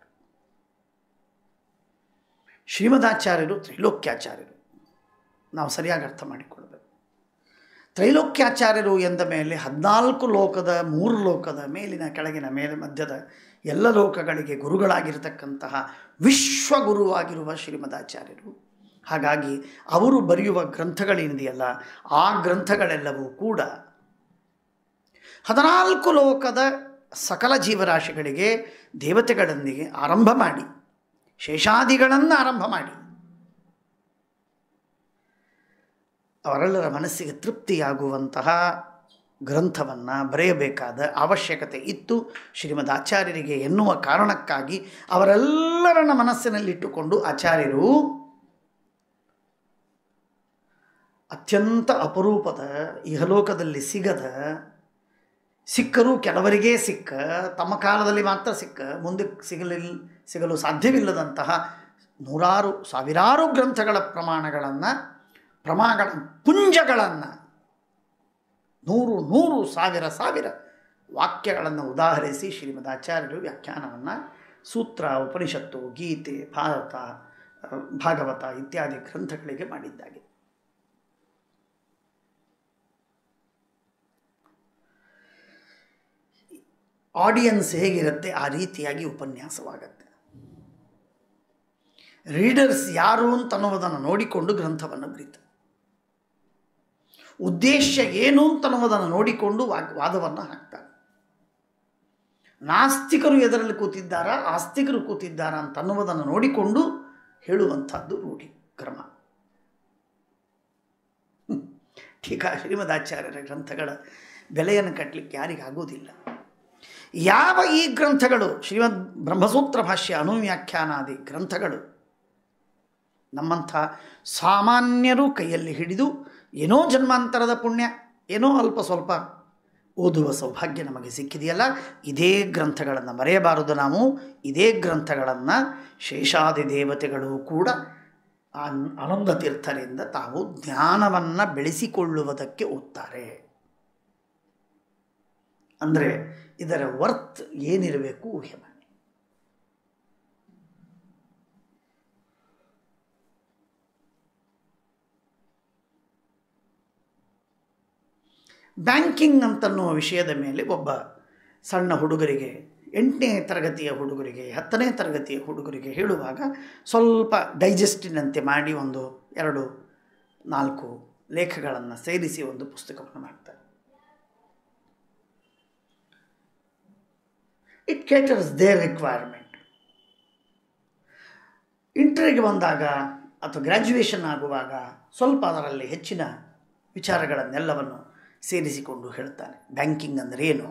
ಶ್ರೀಮದಾಚಾರ್ಯರು ತ್ರೈಲೋಕ್ಯಾಚಾರ್ಯರು ನಾವು ಸರಿಯಾಗಿ ಅರ್ಥ ಮಾಡಿಕೊಳ್ಬೇಕು ತ್ರೈಲೋಕ್ಯಾಚಾರ್ಯರು ಎಂದ ಮೇಲೆ ಹದಿನಾಲ್ಕು ಲೋಕದ ಮೂರು ಲೋಕದ ಮೇಲಿನ ಕೆಳಗಿನ ಮೇಲೆ ಮಧ್ಯದ ಎಲ್ಲ ಲೋಕಗಳಿಗೆ ಗುರುಗಳಾಗಿರ್ತಕ್ಕಂತಹ ವಿಶ್ವಗುರುವಾಗಿರುವ ಶ್ರೀಮದಾಚಾರ್ಯರು ಹಾಗಾಗಿ ಅವರು ಬರೆಯುವ ಗ್ರಂಥಗಳೇನಿದೆಯಲ್ಲ ಆ ಗ್ರಂಥಗಳೆಲ್ಲವೂ ಕೂಡ ಹದಿನಾಲ್ಕು ಲೋಕದ ಸಕಲ ಜೀವರಾಶಿಗಳಿಗೆ ದೇವತೆಗಳೊಂದಿಗೆ ಆರಂಭ ಮಾಡಿ ಶೇಷಾದಿಗಳನ್ನು ಆರಂಭ ಮಾಡಿ ಅವರೆಲ್ಲರ ಮನಸ್ಸಿಗೆ ತೃಪ್ತಿಯಾಗುವಂತಹ ಗ್ರಂಥವನ್ನು ಬರೆಯಬೇಕಾದ ಅವಶ್ಯಕತೆ ಇತ್ತು ಶ್ರೀಮದ್ ಆಚಾರ್ಯರಿಗೆ ಎನ್ನುವ ಕಾರಣಕ್ಕಾಗಿ ಅವರೆಲ್ಲರನ್ನ ಮನಸ್ಸಿನಲ್ಲಿಟ್ಟುಕೊಂಡು ಆಚಾರ್ಯರು ಅತ್ಯಂತ ಅಪರೂಪದ ಇಹಲೋಕದಲ್ಲಿ ಸಿಗದ ಸಿಕ್ಕರೂ ಕೆಲವರಿಗೇ ಸಿಕ್ಕ ತಮ್ಮ ಕಾಲದಲ್ಲಿ ಮಾತ್ರ ಸಿಕ್ಕ ಮುಂದೆ ಸಿಗಲಿಲ್ಲ ಸಿಗಲು ಸಾಧ್ಯವಿಲ್ಲದಂತಹ ನೂರಾರು ಸಾವಿರಾರು ಗ್ರಂಥಗಳ ಪ್ರಮಾಣಗಳನ್ನು ಪ್ರಮಾಣಗಳ ಪುಂಜಗಳನ್ನು ನೂರು ನೂರು ಸಾವಿರ ಸಾವಿರ ವಾಕ್ಯಗಳನ್ನು ಉದಾಹರಿಸಿ ಶ್ರೀಮದಾಚಾರ್ಯರು ವ್ಯಾಖ್ಯಾನವನ್ನು ಸೂತ್ರ ಉಪನಿಷತ್ತು ಗೀತೆ ಭಾರತ ಭಾಗವತ ಇತ್ಯಾದಿ ಗ್ರಂಥಗಳಿಗೆ ಮಾಡಿದ್ದಾಗಿದೆ ಆಡಿಯನ್ಸ್ ಹೇಗಿರುತ್ತೆ ಆ ರೀತಿಯಾಗಿ ಉಪನ್ಯಾಸವಾಗತ್ತೆ ರೀಡರ್ಸ್ ಯಾರು ಅಂತನ್ನುವುದನ್ನು ನೋಡಿಕೊಂಡು ಗ್ರಂಥವನ್ನು ಬರೀತಾರೆ ಉದ್ದೇಶ ಏನು ಅಂತನ್ನುವುದನ್ನು ನೋಡಿಕೊಂಡು ವಾಗ್ ವಾದವನ್ನು ಹಾಕ್ತಾರೆ ನಾಸ್ತಿಕರು ಎದರಲ್ಲಿ ಕೂತಿದ್ದಾರಾ ಆಸ್ತಿಕರು ಕೂತಿದ್ದಾರಾ ಅಂತನ್ನುವುದನ್ನು ನೋಡಿಕೊಂಡು ಹೇಳುವಂಥದ್ದು ರೂಢಿ ಕ್ರಮ ಟೀಕಾ ಶ್ರೀಮದಾಚಾರ್ಯರ ಗ್ರಂಥಗಳ ಬೆಲೆಯನ್ನು ಕಟ್ಟಲಿಕ್ಕೆ ಯಾರಿಗಾಗೋದಿಲ್ಲ ಯಾವ ಈ ಗ್ರಂಥಗಳು ಶ್ರೀಮದ್ ಬ್ರಹ್ಮಸೂತ್ರ ಭಾಷ್ಯ ಅನುವ್ಯಾಖ್ಯಾನಾದಿ ಗ್ರಂಥಗಳು ನಮ್ಮಂಥ ಸಾಮಾನ್ಯರು ಕೈಯಲ್ಲಿ ಹಿಡಿದು ಏನೋ ಜನ್ಮಾಂತರದ ಪುಣ್ಯ ಏನೋ ಅಲ್ಪ ಸ್ವಲ್ಪ ಓದುವ ಸೌಭಾಗ್ಯ ನಮಗೆ ಸಿಕ್ಕಿದೆಯಲ್ಲ ಇದೇ ಗ್ರಂಥಗಳನ್ನು ಮರೆಯಬಾರದು ನಾವು ಇದೇ ಗ್ರಂಥಗಳನ್ನು ಶೇಷಾದಿ ದೇವತೆಗಳು ಕೂಡ ಆನಂದ ತೀರ್ಥರಿಂದ ತಾವು ಜ್ಞಾನವನ್ನು ಬೆಳೆಸಿಕೊಳ್ಳುವುದಕ್ಕೆ ಓದ್ತಾರೆ ಅಂದರೆ ಇದರ ವರ್ತ್ ಏನಿರಬೇಕು ಊಹೆ ಮಾಡಿ ಬ್ಯಾಂಕಿಂಗ್ ಅಂತನ್ನುವ ವಿಷಯದ ಮೇಲೆ ಒಬ್ಬ ಸಣ್ಣ ಹುಡುಗರಿಗೆ ಎಂಟನೇ ತರಗತಿಯ ಹುಡುಗರಿಗೆ ಹತ್ತನೇ ತರಗತಿಯ ಹುಡುಗರಿಗೆ ಹೇಳುವಾಗ ಸ್ವಲ್ಪ ಡೈಜೆಸ್ಟಿನಂತೆ ಮಾಡಿ ಒಂದು ಎರಡು ನಾಲ್ಕು ಲೇಖಗಳನ್ನು ಸೇರಿಸಿ ಒಂದು ಪುಸ್ತಕವನ್ನು ಮಾಡ್ತಾರೆ ಇಟ್ ಕೇಟರ್ಸ್ ದೇರ್ ರಿಕ್ವೈರ್ಮೆಂಟ್ ಇಂಟರ್ಗೆ ಬಂದಾಗ ಅಥವಾ ಗ್ರ್ಯಾಜುಯೇಷನ್ ಆಗುವಾಗ ಸ್ವಲ್ಪ ಅದರಲ್ಲಿ ಹೆಚ್ಚಿನ ವಿಚಾರಗಳನ್ನೆಲ್ಲವನ್ನು ಸೇರಿಸಿಕೊಂಡು ಹೇಳ್ತಾನೆ ಬ್ಯಾಂಕಿಂಗ್ ಅಂದರೆ ಏನು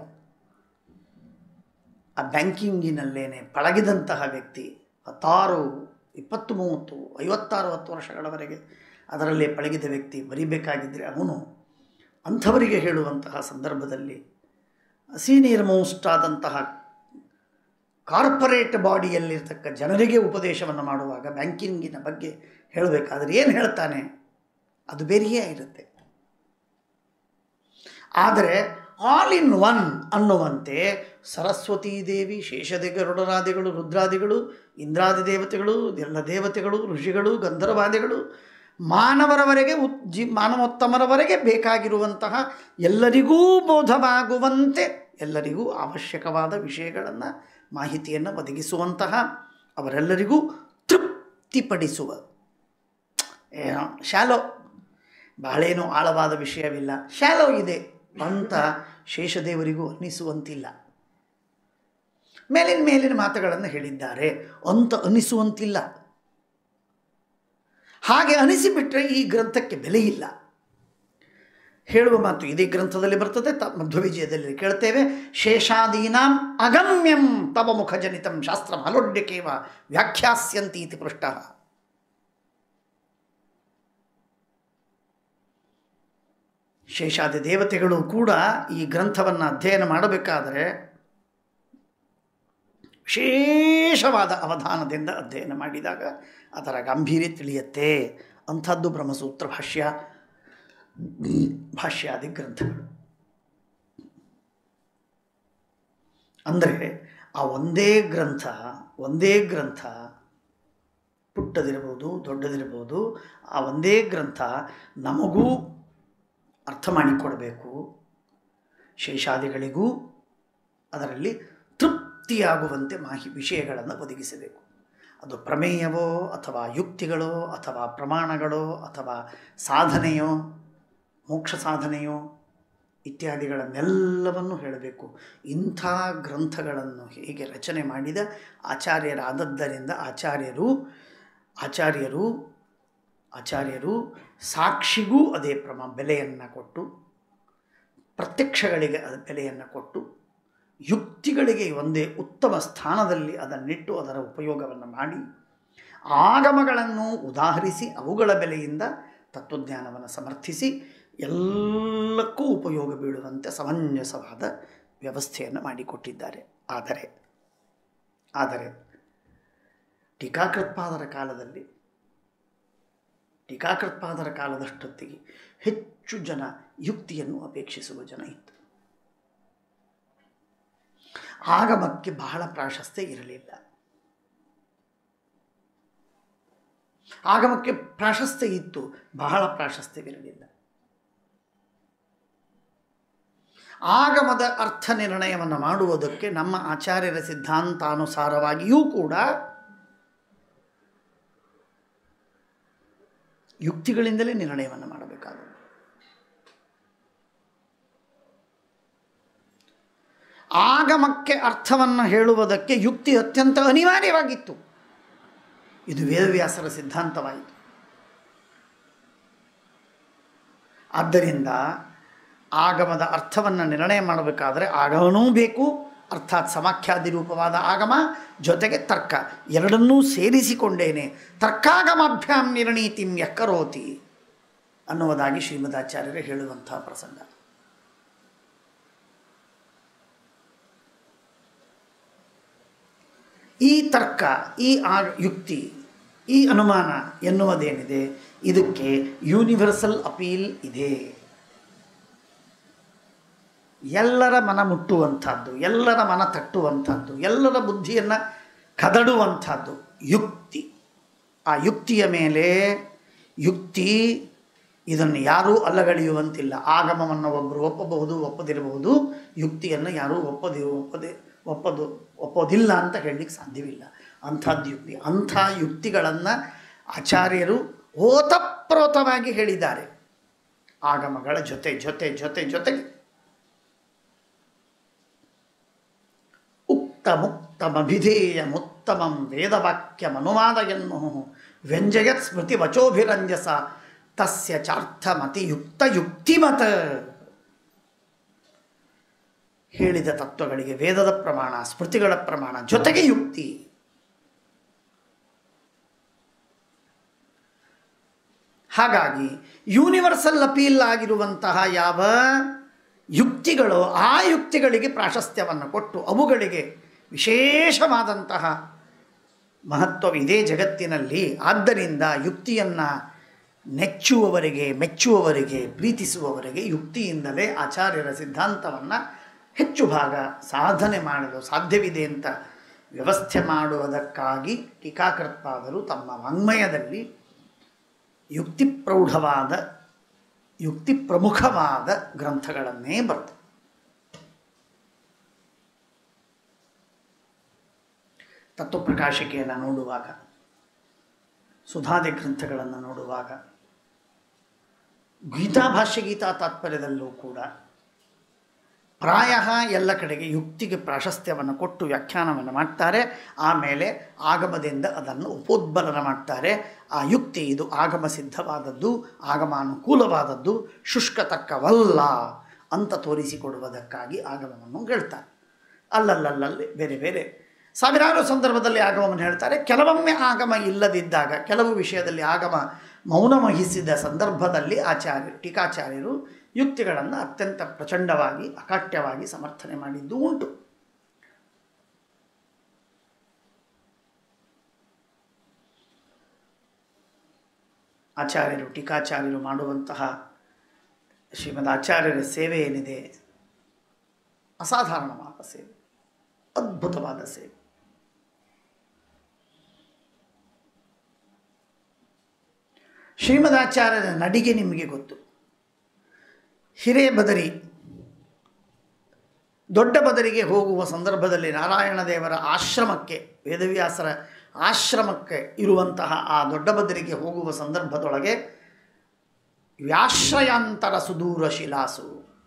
ಆ ಬ್ಯಾಂಕಿಂಗಿನಲ್ಲೇನೆ ಪಳಗಿದಂತಹ ವ್ಯಕ್ತಿ ಹತ್ತಾರು ಇಪ್ಪತ್ತು ಮೂವತ್ತು ಐವತ್ತಾರು ಹತ್ತು ವರ್ಷಗಳವರೆಗೆ ಅದರಲ್ಲೇ ಪಳಗಿದ ವ್ಯಕ್ತಿ ಬರಿಬೇಕಾಗಿದ್ದರೆ ಅವನು ಅಂಥವರಿಗೆ ಹೇಳುವಂತಹ ಸಂದರ್ಭದಲ್ಲಿ ಸೀನಿಯರ್ ಮೋಸ್ಟ್ ಆದಂತಹ ಕಾರ್ಪೊರೇಟ್ ಬಾಡಿಯಲ್ಲಿರ್ತಕ್ಕ ಜನರಿಗೆ ಉಪದೇಶವನ್ನು ಮಾಡುವಾಗ ಬ್ಯಾಂಕಿಂಗಿನ ಬಗ್ಗೆ ಹೇಳಬೇಕಾದ್ರೆ ಏನು ಹೇಳ್ತಾನೆ ಅದು ಬೇರೆಯೇ ಇರುತ್ತೆ ಆದರೆ ಆಲ್ ಇನ್ ಒನ್ ಅನ್ನುವಂತೆ ಸರಸ್ವತೀ ದೇವಿ ಶೇಷದಿಗರುಡರಾದಿಗಳು ರುದ್ರಾದಿಗಳು ಇಂದ್ರಾದಿ ದೇವತೆಗಳು ಎಲ್ಲ ದೇವತೆಗಳು ಋಷಿಗಳು ಗಂಧರ್ವಾದಿಗಳು ಮಾನವರವರೆಗೆ ಉತ್ ಜಿ ಮಾನವೋತ್ತಮರವರೆಗೆ ಬೇಕಾಗಿರುವಂತಹ ಎಲ್ಲರಿಗೂ ಬೋಧವಾಗುವಂತೆ ಎಲ್ಲರಿಗೂ ಅವಶ್ಯಕವಾದ ವಿಷಯಗಳನ್ನು ಮಾಹಿತಿಯನ್ನು ಒದಗಿಸುವಂತಹ ಅವರೆಲ್ಲರಿಗೂ ತೃಪ್ತಿಪಡಿಸುವ ಏನೋ ಶಾಲೋ ಬಹಳೇನೂ ಆಳವಾದ ವಿಷಯವಿಲ್ಲ ಶಾಲೋ ಇದೆ ಅಂತ ಶೇಷದೇವರಿಗೂ ಅನ್ನಿಸುವಂತಿಲ್ಲ ಮೇಲಿನ ಮೇಲಿನ ಮಾತುಗಳನ್ನು ಹೇಳಿದ್ದಾರೆ ಅಂತ ಅನಿಸುವಂತಿಲ್ಲ ಹಾಗೆ ಅನಿಸಿಬಿಟ್ರೆ ಈ ಗ್ರಂಥಕ್ಕೆ ಬೆಲೆ ಇಲ್ಲ ಹೇಳುವ ಮಾತು ಇದೇ ಗ್ರಂಥದಲ್ಲಿ ಬರ್ತದೆ ತ ಮಧ್ವವಿಜಯದಲ್ಲಿ ಕೇಳ್ತೇವೆ ಶೇಷಾದೀನಾಂ ಅಗಮ್ಯಂ ತವ ಮುಖಜನಿತಂ ಶಾಸ್ತ್ರ ಅಲೋಡ್ಯಕೇವ ವ್ಯಾಖ್ಯಾಸ್ಯಂತಿ ಇತಿ ಪೃಷ್ಟ ಶೇಷಾದಿ ದೇವತೆಗಳು ಕೂಡ ಈ ಗ್ರಂಥವನ್ನು ಅಧ್ಯಯನ ಮಾಡಬೇಕಾದರೆ ವಿಶೇಷವಾದ ಅವಧಾನದಿಂದ ಅಧ್ಯಯನ ಮಾಡಿದಾಗ ಅದರ ಗಾಂಭೀರ್ಯ ತಿಳಿಯುತ್ತೆ ಅಂಥದ್ದು ಬ್ರಹ್ಮಸೂತ್ರ ಭಾಷ್ಯ ಭಾಷ್ಯಾದಿ ಗ್ರಂಥಗಳು ಅಂದರೆ ಆ ಒಂದೇ ಗ್ರಂಥ ಒಂದೇ ಗ್ರಂಥ ಪುಟ್ಟದಿರ್ಬೋದು ದೊಡ್ಡದಿರ್ಬೋದು ಆ ಒಂದೇ ಗ್ರಂಥ ನಮಗೂ ಅರ್ಥ ಮಾಡಿಕೊಡಬೇಕು ಶೇಷಾದಿಗಳಿಗೂ ಅದರಲ್ಲಿ ತೃಪ್ತಿಯಾಗುವಂತೆ ಮಾಹಿ ವಿಷಯಗಳನ್ನು ಒದಗಿಸಬೇಕು ಅದು ಪ್ರಮೇಯವೋ ಅಥವಾ ಯುಕ್ತಿಗಳೋ ಅಥವಾ ಪ್ರಮಾಣಗಳೋ ಅಥವಾ ಸಾಧನೆಯೋ ಮೋಕ್ಷ ಸಾಧನೆಯೋ ಇತ್ಯಾದಿಗಳನ್ನೆಲ್ಲವನ್ನು ಹೇಳಬೇಕು ಇಂಥ ಗ್ರಂಥಗಳನ್ನು ಹೇಗೆ ರಚನೆ ಮಾಡಿದ ಆಚಾರ್ಯರಾದದ್ದರಿಂದ ಆಚಾರ್ಯರು ಆಚಾರ್ಯರು ಆಚಾರ್ಯರು ಸಾಕ್ಷಿಗೂ ಅದೇ ಪ್ರಮ ಬೆಲೆಯನ್ನು ಕೊಟ್ಟು ಪ್ರತ್ಯಕ್ಷಗಳಿಗೆ ಅದ ಬೆಲೆಯನ್ನು ಕೊಟ್ಟು ಯುಕ್ತಿಗಳಿಗೆ ಒಂದೇ ಉತ್ತಮ ಸ್ಥಾನದಲ್ಲಿ ಅದನ್ನಿಟ್ಟು ಅದರ ಉಪಯೋಗವನ್ನು ಮಾಡಿ ಆಗಮಗಳನ್ನು ಉದಾಹರಿಸಿ ಅವುಗಳ ಬೆಲೆಯಿಂದ ತತ್ವಜ್ಞಾನವನ್ನು ಸಮರ್ಥಿಸಿ ಎಲ್ಲಕ್ಕೂ ಉಪಯೋಗ ಬೀಳುವಂತೆ ಸಮಂಜಸವಾದ ವ್ಯವಸ್ಥೆಯನ್ನು ಮಾಡಿಕೊಟ್ಟಿದ್ದಾರೆ ಆದರೆ ಆದರೆ ಟೀಕಾಕೃತ್ಪಾದರ ಕಾಲದಲ್ಲಿ ಟೀಕಾಕೃತ್ಪಾದರ ಕಾಲದಷ್ಟೊತ್ತಿಗೆ ಹೆಚ್ಚು ಜನ ಯುಕ್ತಿಯನ್ನು ಅಪೇಕ್ಷಿಸುವ ಜನ ಇತ್ತು ಆಗಮಕ್ಕೆ ಬಹಳ ಪ್ರಾಶಸ್ತ್ಯ ಇರಲಿಲ್ಲ ಆಗಮಕ್ಕೆ ಪ್ರಾಶಸ್ತ್ಯ ಇತ್ತು ಬಹಳ ಪ್ರಾಶಸ್ತ್ಯವಿರಲಿಲ್ಲ ಆಗಮದ ಅರ್ಥ ನಿರ್ಣಯವನ್ನು ಮಾಡುವುದಕ್ಕೆ ನಮ್ಮ ಆಚಾರ್ಯರ ಸಿದ್ಧಾಂತಾನುಸಾರವಾಗಿಯೂ ಕೂಡ ಯುಕ್ತಿಗಳಿಂದಲೇ ನಿರ್ಣಯವನ್ನು ಮಾಡಬೇಕಾಗುತ್ತೆ ಆಗಮಕ್ಕೆ ಅರ್ಥವನ್ನು ಹೇಳುವುದಕ್ಕೆ ಯುಕ್ತಿ ಅತ್ಯಂತ ಅನಿವಾರ್ಯವಾಗಿತ್ತು ಇದು ವೇದವ್ಯಾಸರ ಸಿದ್ಧಾಂತವಾಯಿತು ಆದ್ದರಿಂದ ಆಗಮದ ಅರ್ಥವನ್ನು ನಿರ್ಣಯ ಮಾಡಬೇಕಾದರೆ ಆಗಮನೂ ಬೇಕು ಅರ್ಥಾತ್ ಸಮಾಖ್ಯಾದಿ ರೂಪವಾದ ಆಗಮ ಜೊತೆಗೆ ತರ್ಕ ಎರಡನ್ನೂ ಸೇರಿಸಿಕೊಂಡೇನೆ ತರ್ಕಾಗಮಾಭ್ಯಾಂ ನಿರ್ಣೀತಿಂ ಯಕ್ಕರೋತಿ ಅನ್ನುವುದಾಗಿ ಶ್ರೀಮದಾಚಾರ್ಯರು ಹೇಳುವಂತಹ ಪ್ರಸಂಗ ಈ ತರ್ಕ ಈ ಆ ಯುಕ್ತಿ ಈ ಅನುಮಾನ ಎನ್ನುವುದೇನಿದೆ ಇದಕ್ಕೆ ಯೂನಿವರ್ಸಲ್ ಅಪೀಲ್ ಇದೆ ಎಲ್ಲರ ಮನ ಮುಟ್ಟುವಂಥದ್ದು ಎಲ್ಲರ ಮನ ತಟ್ಟುವಂಥದ್ದು ಎಲ್ಲರ ಬುದ್ಧಿಯನ್ನು ಕದಡುವಂಥದ್ದು ಯುಕ್ತಿ ಆ ಯುಕ್ತಿಯ ಮೇಲೆ ಯುಕ್ತಿ ಇದನ್ನು ಯಾರೂ ಅಲ್ಲಗಳೆಯುವಂತಿಲ್ಲ ಆಗಮವನ್ನು ಒಬ್ಬರು ಒಪ್ಪಬಹುದು ಒಪ್ಪದಿರಬಹುದು ಯುಕ್ತಿಯನ್ನು ಯಾರೂ ಒಪ್ಪದಿ ಒಪ್ಪದೆ ಒಪ್ಪದು ಒಪ್ಪೋದಿಲ್ಲ ಅಂತ ಹೇಳಲಿಕ್ಕೆ ಸಾಧ್ಯವಿಲ್ಲ ಅಂಥದ್ದು ಯುಕ್ತಿ ಅಂಥ ಯುಕ್ತಿಗಳನ್ನು ಆಚಾರ್ಯರು ಓತಪ್ರೋತವಾಗಿ ಹೇಳಿದ್ದಾರೆ ಆಗಮಗಳ ಜೊತೆ ಜೊತೆ ಜೊತೆ ಜೊತೆಗೆ ಉಕ್ತಮುಕ್ತಮಭಿಧೇಯಮುತ್ತಮಂ ವೇದವಾಕ್ಯಮನುವಾದಯನ್ನು ವ್ಯಂಜಯತ್ ಸ್ಮೃತಿ ವಚೋಭಿರಂಜಸ ತಸ್ಯ ಚಾರ್ಥಮತಿಯುಕ್ತ ಯುಕ್ತಿಮತ ಹೇಳಿದ ತತ್ವಗಳಿಗೆ ವೇದದ ಪ್ರಮಾಣ ಸ್ಮೃತಿಗಳ ಪ್ರಮಾಣ ಜೊತೆಗೆ ಯುಕ್ತಿ ಹಾಗಾಗಿ ಯೂನಿವರ್ಸಲ್ ಅಪೀಲ್ ಆಗಿರುವಂತಹ ಯಾವ ಯುಕ್ತಿಗಳು ಆ ಯುಕ್ತಿಗಳಿಗೆ ಪ್ರಾಶಸ್ತ್ಯವನ್ನು ಕೊಟ್ಟು ಅವುಗಳಿಗೆ ವಿಶೇಷವಾದಂತಹ ಮಹತ್ವವಿದೆ ಜಗತ್ತಿನಲ್ಲಿ ಆದ್ದರಿಂದ ಯುಕ್ತಿಯನ್ನು ನೆಚ್ಚುವವರಿಗೆ ಮೆಚ್ಚುವವರಿಗೆ ಪ್ರೀತಿಸುವವರಿಗೆ ಯುಕ್ತಿಯಿಂದಲೇ ಆಚಾರ್ಯರ ಸಿದ್ಧಾಂತವನ್ನು ಹೆಚ್ಚು ಭಾಗ ಸಾಧನೆ ಮಾಡಲು ಸಾಧ್ಯವಿದೆ ಅಂತ ವ್ಯವಸ್ಥೆ ಮಾಡುವುದಕ್ಕಾಗಿ ಟೀಕಾಕೃತ್ಪಾದರು ತಮ್ಮ ವಾಂಗ್ಮಯದಲ್ಲಿ ಯುಕ್ತಿ ಪ್ರೌಢವಾದ ಯುಕ್ತಿ ಪ್ರಮುಖವಾದ ಗ್ರಂಥಗಳನ್ನೇ ಬರ್ತವೆ ತತ್ವಪ್ರಕಾಶಿಕೆಯನ್ನು ನೋಡುವಾಗ ಸುಧಾದಿ ಗ್ರಂಥಗಳನ್ನು ನೋಡುವಾಗ ಗೀತಾ ಭಾಷ್ಯ ಗೀತಾ ತಾತ್ಪರ್ಯದಲ್ಲೂ ಕೂಡ ಪ್ರಾಯ ಎಲ್ಲ ಕಡೆಗೆ ಯುಕ್ತಿಗೆ ಪ್ರಾಶಸ್ತ್ಯವನ್ನು ಕೊಟ್ಟು ವ್ಯಾಖ್ಯಾನವನ್ನು ಮಾಡ್ತಾರೆ ಆಮೇಲೆ ಆಗಮದಿಂದ ಅದನ್ನು ಉಪೋದ್ಬಲನ ಮಾಡ್ತಾರೆ ಆ ಯುಕ್ತಿ ಇದು ಆಗಮ ಸಿದ್ಧವಾದದ್ದು ಆಗಮಾನುಕೂಲವಾದದ್ದು ಶುಷ್ಕತಕ್ಕವಲ್ಲ ಅಂತ ತೋರಿಸಿಕೊಡುವುದಕ್ಕಾಗಿ ಆಗಮವನ್ನು ಹೇಳ್ತಾರೆ ಅಲ್ಲಲ್ಲಲ್ಲಿ ಬೇರೆ ಬೇರೆ ಸಾವಿರಾರು ಸಂದರ್ಭದಲ್ಲಿ ಆಗಮವನ್ನು ಹೇಳ್ತಾರೆ ಕೆಲವೊಮ್ಮೆ ಆಗಮ ಇಲ್ಲದಿದ್ದಾಗ ಕೆಲವು ವಿಷಯದಲ್ಲಿ ಆಗಮ ಮೌನ ವಹಿಸಿದ ಸಂದರ್ಭದಲ್ಲಿ ಆಚಾರ್ಯ ಟೀಕಾಚಾರ್ಯರು ಯುಕ್ತಿಗಳನ್ನು ಅತ್ಯಂತ ಪ್ರಚಂಡವಾಗಿ ಅಕಾಟ್ಯವಾಗಿ ಸಮರ್ಥನೆ ಮಾಡಿದ್ದು ಉಂಟು ಆಚಾರ್ಯರು ಟೀಕಾಚಾರ್ಯರು ಮಾಡುವಂತಹ ಶ್ರೀಮದ್ ಆಚಾರ್ಯರ ಸೇವೆ ಏನಿದೆ ಅಸಾಧಾರಣವಾದ ಸೇವೆ ಅದ್ಭುತವಾದ ಸೇವೆ ಶ್ರೀಮದಾಚಾರ್ಯರ ನಡಿಗೆ ನಿಮಗೆ ಗೊತ್ತು ಹಿರೇಬದರಿ ದೊಡ್ಡ ಬದರಿಗೆ ಹೋಗುವ ಸಂದರ್ಭದಲ್ಲಿ ನಾರಾಯಣ ದೇವರ ಆಶ್ರಮಕ್ಕೆ ವೇದವ್ಯಾಸರ ಆಶ್ರಮಕ್ಕೆ ಇರುವಂತಹ ಆ ದೊಡ್ಡ ಬದರಿಗೆ ಹೋಗುವ ಸಂದರ್ಭದೊಳಗೆ ವ್ಯಾಶ್ರಯಾಂತರ ಸುದೂರ ಶಿಲಾಸು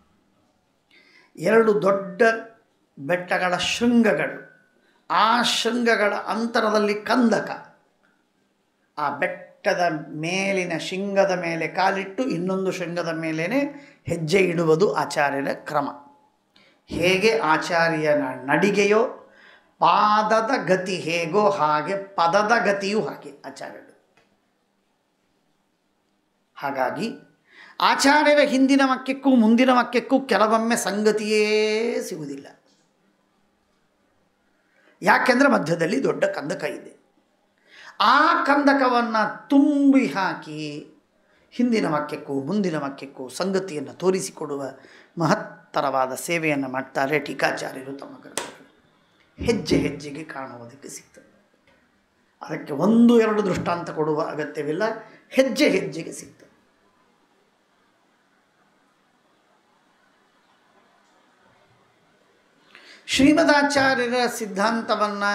ಎರಡು ದೊಡ್ಡ ಬೆಟ್ಟಗಳ ಶೃಂಗಗಳು ಆ ಶೃಂಗಗಳ ಅಂತರದಲ್ಲಿ ಕಂದಕ ಆ ಬೆಟ್ಟದ ಮೇಲಿನ ಶೃಂಗದ ಮೇಲೆ ಕಾಲಿಟ್ಟು ಇನ್ನೊಂದು ಶೃಂಗದ ಮೇಲೇ ಹೆಜ್ಜೆ ಇಡುವುದು ಆಚಾರ್ಯರ ಕ್ರಮ ಹೇಗೆ ಆಚಾರ್ಯನ ನಡಿಗೆಯೋ ಪಾದದ ಗತಿ ಹೇಗೋ ಹಾಗೆ ಪದದ ಗತಿಯೂ ಹಾಗೆ ಆಚಾರ್ಯರು ಹಾಗಾಗಿ ಆಚಾರ್ಯರ ಹಿಂದಿನ ವಾಕ್ಯಕ್ಕೂ ಮುಂದಿನ ವಾಕ್ಯಕ್ಕೂ ಕೆಲವೊಮ್ಮೆ ಸಂಗತಿಯೇ ಸಿಗುವುದಿಲ್ಲ ಯಾಕೆಂದರೆ ಮಧ್ಯದಲ್ಲಿ ದೊಡ್ಡ ಕಂದಕ ಇದೆ ಆ ಕಂದಕವನ್ನು ತುಂಬಿ ಹಾಕಿ ಹಿಂದಿನ ವಾಕ್ಯಕ್ಕೂ ಮುಂದಿನ ವಾಕ್ಯಕ್ಕೂ ಸಂಗತಿಯನ್ನು ತೋರಿಸಿಕೊಡುವ ಮಹತ್ತರವಾದ ಸೇವೆಯನ್ನು ಮಾಡ್ತಾರೆ ಟೀಕಾಚಾರ್ಯರು ತಮ್ಮ ಗ್ರಂಥಗಳು ಹೆಜ್ಜೆ ಹೆಜ್ಜೆಗೆ ಕಾಣುವುದಕ್ಕೆ ಸಿಗ್ತದೆ ಅದಕ್ಕೆ ಒಂದು ಎರಡು ದೃಷ್ಟಾಂತ ಕೊಡುವ ಅಗತ್ಯವಿಲ್ಲ ಹೆಜ್ಜೆ ಹೆಜ್ಜೆಗೆ ಸಿಗ್ತದೆ ಶ್ರೀಮದಾಚಾರ್ಯರ ಸಿದ್ಧಾಂತವನ್ನು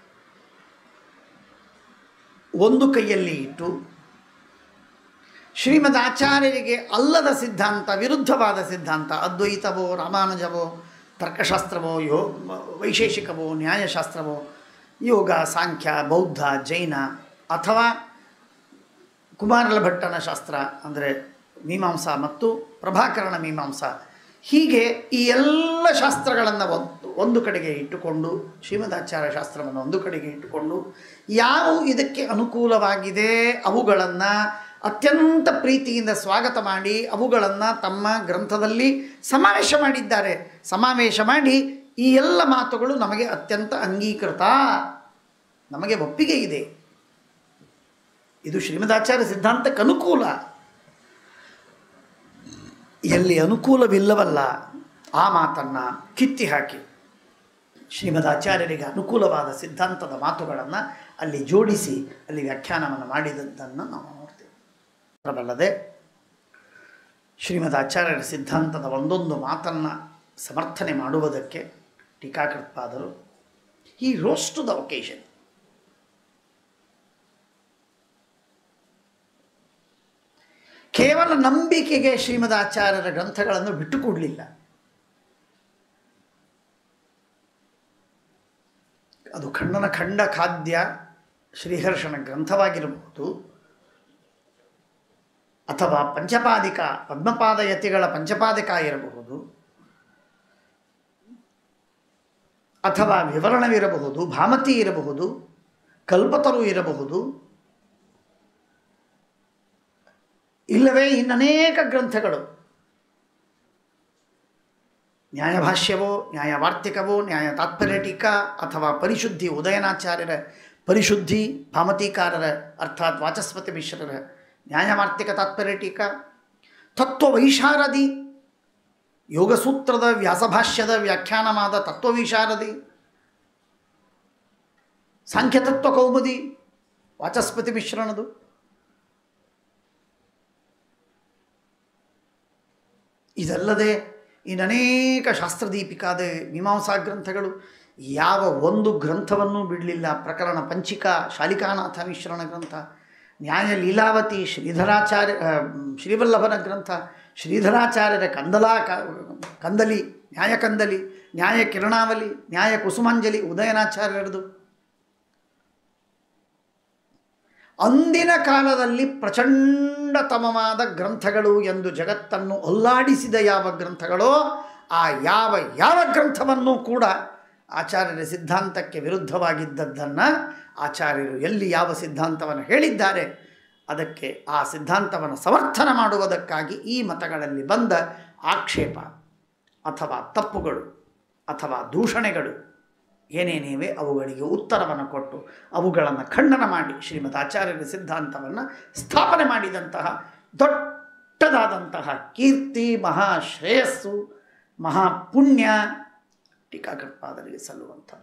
ಒಂದು ಕೈಯಲ್ಲಿ ಇಟ್ಟು ಶ್ರೀಮದ್ ಆಚಾರ್ಯರಿಗೆ ಅಲ್ಲದ ಸಿದ್ಧಾಂತ ವಿರುದ್ಧವಾದ ಸಿದ್ಧಾಂತ ಅದ್ವೈತವೋ ರಾಮಾನುಜವೋ ತರ್ಕಶಾಸ್ತ್ರವೋ ಯೋ ವೈಶೇಷಿಕವೋ ನ್ಯಾಯಶಾಸ್ತ್ರವೋ ಯೋಗ ಸಾಂಖ್ಯ ಬೌದ್ಧ ಜೈನ ಅಥವಾ ಕುಮಾರಲ ಭಟ್ಟನ ಶಾಸ್ತ್ರ ಅಂದರೆ ಮೀಮಾಂಸಾ ಮತ್ತು ಪ್ರಭಾಕರಣ ಮೀಮಾಂಸಾ ಹೀಗೆ ಈ ಎಲ್ಲ ಶಾಸ್ತ್ರಗಳನ್ನು ಒಂದು ಒಂದು ಕಡೆಗೆ ಇಟ್ಟುಕೊಂಡು ಶ್ರೀಮದಾಚಾರ್ಯ ಶಾಸ್ತ್ರವನ್ನು ಒಂದು ಕಡೆಗೆ ಇಟ್ಟುಕೊಂಡು ಯಾವ ಇದಕ್ಕೆ ಅನುಕೂಲವಾಗಿದೆ ಅವುಗಳನ್ನು ಅತ್ಯಂತ ಪ್ರೀತಿಯಿಂದ ಸ್ವಾಗತ ಮಾಡಿ ಅವುಗಳನ್ನು ತಮ್ಮ ಗ್ರಂಥದಲ್ಲಿ ಸಮಾವೇಶ ಮಾಡಿದ್ದಾರೆ ಸಮಾವೇಶ ಮಾಡಿ ಈ ಎಲ್ಲ ಮಾತುಗಳು ನಮಗೆ ಅತ್ಯಂತ ಅಂಗೀಕೃತ ನಮಗೆ ಒಪ್ಪಿಗೆ ಇದೆ ಇದು ಶ್ರೀಮದಾಚಾರ್ಯ ಸಿದ್ಧಾಂತಕ್ಕೆ ಅನುಕೂಲ ಎಲ್ಲಿ ಅನುಕೂಲವಿಲ್ಲವಲ್ಲ ಆ ಮಾತನ್ನು ಕಿತ್ತಿ ಹಾಕಿ ಶ್ರೀಮದ್ ಆಚಾರ್ಯರಿಗೆ ಅನುಕೂಲವಾದ ಸಿದ್ಧಾಂತದ ಮಾತುಗಳನ್ನು ಅಲ್ಲಿ ಜೋಡಿಸಿ ಅಲ್ಲಿ ವ್ಯಾಖ್ಯಾನವನ್ನು ಮಾಡಿದಂಥನ್ನು ನಾವು ನೋಡ್ತೇವೆ ಅದಲ್ಲದೆ ಶ್ರೀಮದ್ ಆಚಾರ್ಯರ ಸಿದ್ಧಾಂತದ ಒಂದೊಂದು ಮಾತನ್ನು ಸಮರ್ಥನೆ ಮಾಡುವುದಕ್ಕೆ ಟೀಕಾಕೃತ್ಪಾದರು ಈ ರೋಸ್ ಟು ದ ಒಕೇಶನ್ ಕೇವಲ ನಂಬಿಕೆಗೆ ಶ್ರೀಮದ್ ಆಚಾರ್ಯರ ಗ್ರಂಥಗಳನ್ನು ಬಿಟ್ಟುಕೊಡಲಿಲ್ಲ ಅದು ಖಂಡನ ಖಂಡ ಖಾದ್ಯ ಶ್ರೀಹರ್ಷನ ಗ್ರಂಥವಾಗಿರಬಹುದು ಅಥವಾ ಪಂಚಪಾದಿಕ ಪದ್ಮಪಾದ ಯತಿಗಳ ಪಂಚಪಾದಿಕ ಇರಬಹುದು ಅಥವಾ ವಿವರಣವಿರಬಹುದು ಭಾಮತಿ ಇರಬಹುದು ಕಲ್ಪತರು ಇರಬಹುದು ಇಲ್ಲವೇ ಇನ್ನನೇಕ ಗ್ರಂಥಗಳು ನ್ಯಾಯಭಾಷ್ಯವೋ ನ್ಯಾಯವಾರ್ತಿಕವೋ ನ್ಯಾಯ ತಾತ್ಪರ್ಯ ಟೀಕಾ ಅಥವಾ ಪರಿಶುದ್ಧಿ ಉದಯನಾಚಾರ್ಯರ ಪರಿಶುದ್ಧಿ ಭಾಮತೀಕಾರರ ಅರ್ಥಾತ್ ವಾಚಸ್ಪತಿ ಮಿಶ್ರರ ನ್ಯಾಯವಾರ್ತಿಕ ತಾತ್ಪರ್ಯ ಟೀಕಾ ತತ್ವವೈಶಾರದಿ ಯೋಗಸೂತ್ರದ ವ್ಯಾಸಭಾಷ್ಯದ ವ್ಯಾಖ್ಯಾನವಾದ ತತ್ವವಿಶಾರದಿ ಸಾಂಖ್ಯತತ್ವ ಕೌಮುದಿ ವಾಚಸ್ಪತಿ ಮಿಶ್ರಣದು ಇದಲ್ಲದೆ ಇನ್ನನೇಕ ಶಾಸ್ತ್ರದೀಪಿಕಾದ ಮೀಮಾಂಸಾ ಗ್ರಂಥಗಳು ಯಾವ ಒಂದು ಗ್ರಂಥವನ್ನು ಬಿಡಲಿಲ್ಲ ಪ್ರಕರಣ ಪಂಚಿಕಾ ಶಾಲಿಕಾನಾಥ ಮಿಶ್ರಣ ಗ್ರಂಥ ನ್ಯಾಯ ಲೀಲಾವತಿ ಶ್ರೀಧರಾಚಾರ್ಯ ಆ, ಶ್ರೀವಲ್ಲಭನ ಗ್ರಂಥ ಶ್ರೀಧರಾಚಾರ್ಯರ ಕಂದಲಾ ಕ- ಕಂದಲಿ ನ್ಯಾಯ ಕಂದಲಿ ನ್ಯಾಯ ಕಿರಣಾವಲಿ ನ್ಯಾಯ ಕುಸುಮಾಂಜಲಿ ಉದಯನಾಚಾರ್ಯರದು ಅಂದಿನ ಕಾಲದಲ್ಲಿ ಪ್ರಚಂಡತಮವಾದ ಗ್ರಂಥಗಳು ಎಂದು ಜಗತ್ತನ್ನು ಅಲ್ಲಾಡಿಸಿದ ಯಾವ ಗ್ರಂಥಗಳೋ ಆ ಯಾವ ಯಾವ ಗ್ರಂಥವನ್ನು ಕೂಡ ಆಚಾರ್ಯರ ಸಿದ್ಧಾಂತಕ್ಕೆ ವಿರುದ್ಧವಾಗಿದ್ದದ್ದನ್ನು ಆಚಾರ್ಯರು ಎಲ್ಲಿ ಯಾವ ಸಿದ್ಧಾಂತವನ್ನು ಹೇಳಿದ್ದಾರೆ ಅದಕ್ಕೆ ಆ ಸಿದ್ಧಾಂತವನ್ನು ಸಮರ್ಥನ ಮಾಡುವುದಕ್ಕಾಗಿ ಈ ಮತಗಳಲ್ಲಿ ಬಂದ ಆಕ್ಷೇಪ ಅಥವಾ ತಪ್ಪುಗಳು ಅಥವಾ ದೂಷಣೆಗಳು ಏನೇನಿವೆ ಅವುಗಳಿಗೆ ಉತ್ತರವನ್ನು ಕೊಟ್ಟು ಅವುಗಳನ್ನು ಖಂಡನ ಮಾಡಿ ಶ್ರೀಮದ್ ಆಚಾರ್ಯರ ಸಿದ್ಧಾಂತವನ್ನು ಸ್ಥಾಪನೆ ಮಾಡಿದಂತಹ ದೊಡ್ಡದಾದಂತಹ ಕೀರ್ತಿ ಮಹಾಶ್ರೇಯಸ್ಸು ಮಹಾಪುಣ್ಯ ಟೀಕಾಕೃತ್ಪಾದರಿಗೆ ಸಲ್ಲುವಂಥದ್ದು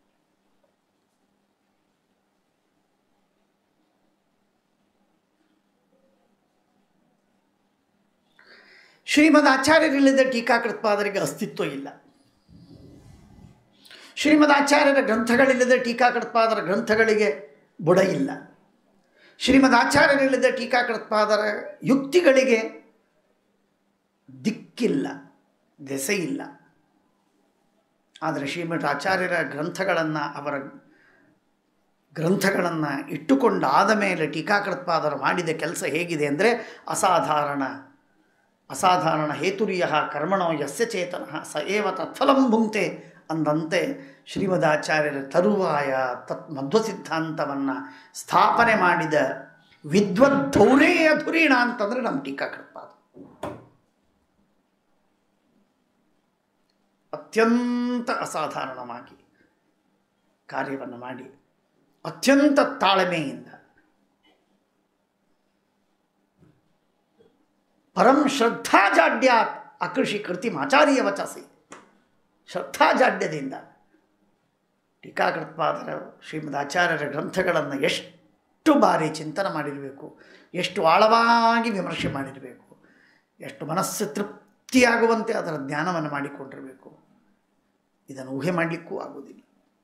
ಶ್ರೀಮದ್ ಆಚಾರ್ಯರಿಲ್ಲದ ಟೀಕಾಕೃತ್ಪಾದರಿಗೆ ಅಸ್ತಿತ್ವ ಇಲ್ಲ ಶ್ರೀಮದ್ ಆಚಾರ್ಯರ ಗ್ರಂಥಗಳಿಲ್ಲದೆ ಟೀಕಾಕೃತ್ಪಾದರ ಗ್ರಂಥಗಳಿಗೆ ಬುಡ ಇಲ್ಲ ಶ್ರೀಮದ್ ಆಚಾರ್ಯರಿಲ್ಲದ ಟೀಕಾಕೃತ್ಪಾದರ ಯುಕ್ತಿಗಳಿಗೆ ದಿಕ್ಕಿಲ್ಲ ದೆಸೆ ಇಲ್ಲ ಆದರೆ ಶ್ರೀಮಠ ಆಚಾರ್ಯರ ಗ್ರಂಥಗಳನ್ನು ಅವರ ಗ್ರಂಥಗಳನ್ನು ಇಟ್ಟುಕೊಂಡಾದ ಮೇಲೆ ಟೀಕಾಕೃತ್ಪಾದರು ಮಾಡಿದ ಕೆಲಸ ಹೇಗಿದೆ ಅಂದರೆ ಅಸಾಧಾರಣ ಅಸಾಧಾರಣ ಹೇತುರ್ಯ ಕರ್ಮಣೋ ಯಸ್ಯ ಚೇತನ ಸ ಏವ ತತ್ಫಲಂ ಭುಂಕ್ತೆ ಅಂದಂತೆ ಶ್ರೀಮದಾಚಾರ್ಯರ ತರುವಾಯ ತತ್ ಮಧ್ವ ಸಿದ್ಧಾಂತವನ್ನು ಸ್ಥಾಪನೆ ಮಾಡಿದ ವಿದ್ವದ್ಧೌರೇಯ ಧುರೀಣ ಅಂತಂದರೆ ನಮ್ಮ ಟೀಕಾಕೃತ್ಪಾದ ಅತ್ಯಂತ ಅಸಾಧಾರಣವಾಗಿ ಕಾರ್ಯವನ್ನು ಮಾಡಿ ಅತ್ಯಂತ ತಾಳ್ಮೆಯಿಂದ ಪರಂ ಶ್ರದ್ಧಾಜಾಡ್ಯಾತ್ ಅಕೃಷಿ ಕೃತಿ ಆಚಾರ್ಯ ವಚಸಿ ಶ್ರದ್ಧಾಜಾಡ್ಯದಿಂದ ಟೀಕಾಕೃತ್ಪಾದರ ಶ್ರೀಮದ್ ಆಚಾರ್ಯರ ಗ್ರಂಥಗಳನ್ನು ಎಷ್ಟು ಬಾರಿ ಚಿಂತನೆ ಮಾಡಿರಬೇಕು ಎಷ್ಟು ಆಳವಾಗಿ ವಿಮರ್ಶೆ ಮಾಡಿರಬೇಕು ಎಷ್ಟು ಮನಸ್ಸು ತೃಪ್ತಿಯಾಗುವಂತೆ ಅದರ ಜ್ಞಾನವನ್ನು ಮಾಡಿಕೊಂಡಿರಬೇಕು ಇದನ್ನು ಊಹೆ ಮಾಡಲಿಕ್ಕೂ ಆಗುವುದಿಲ್ಲ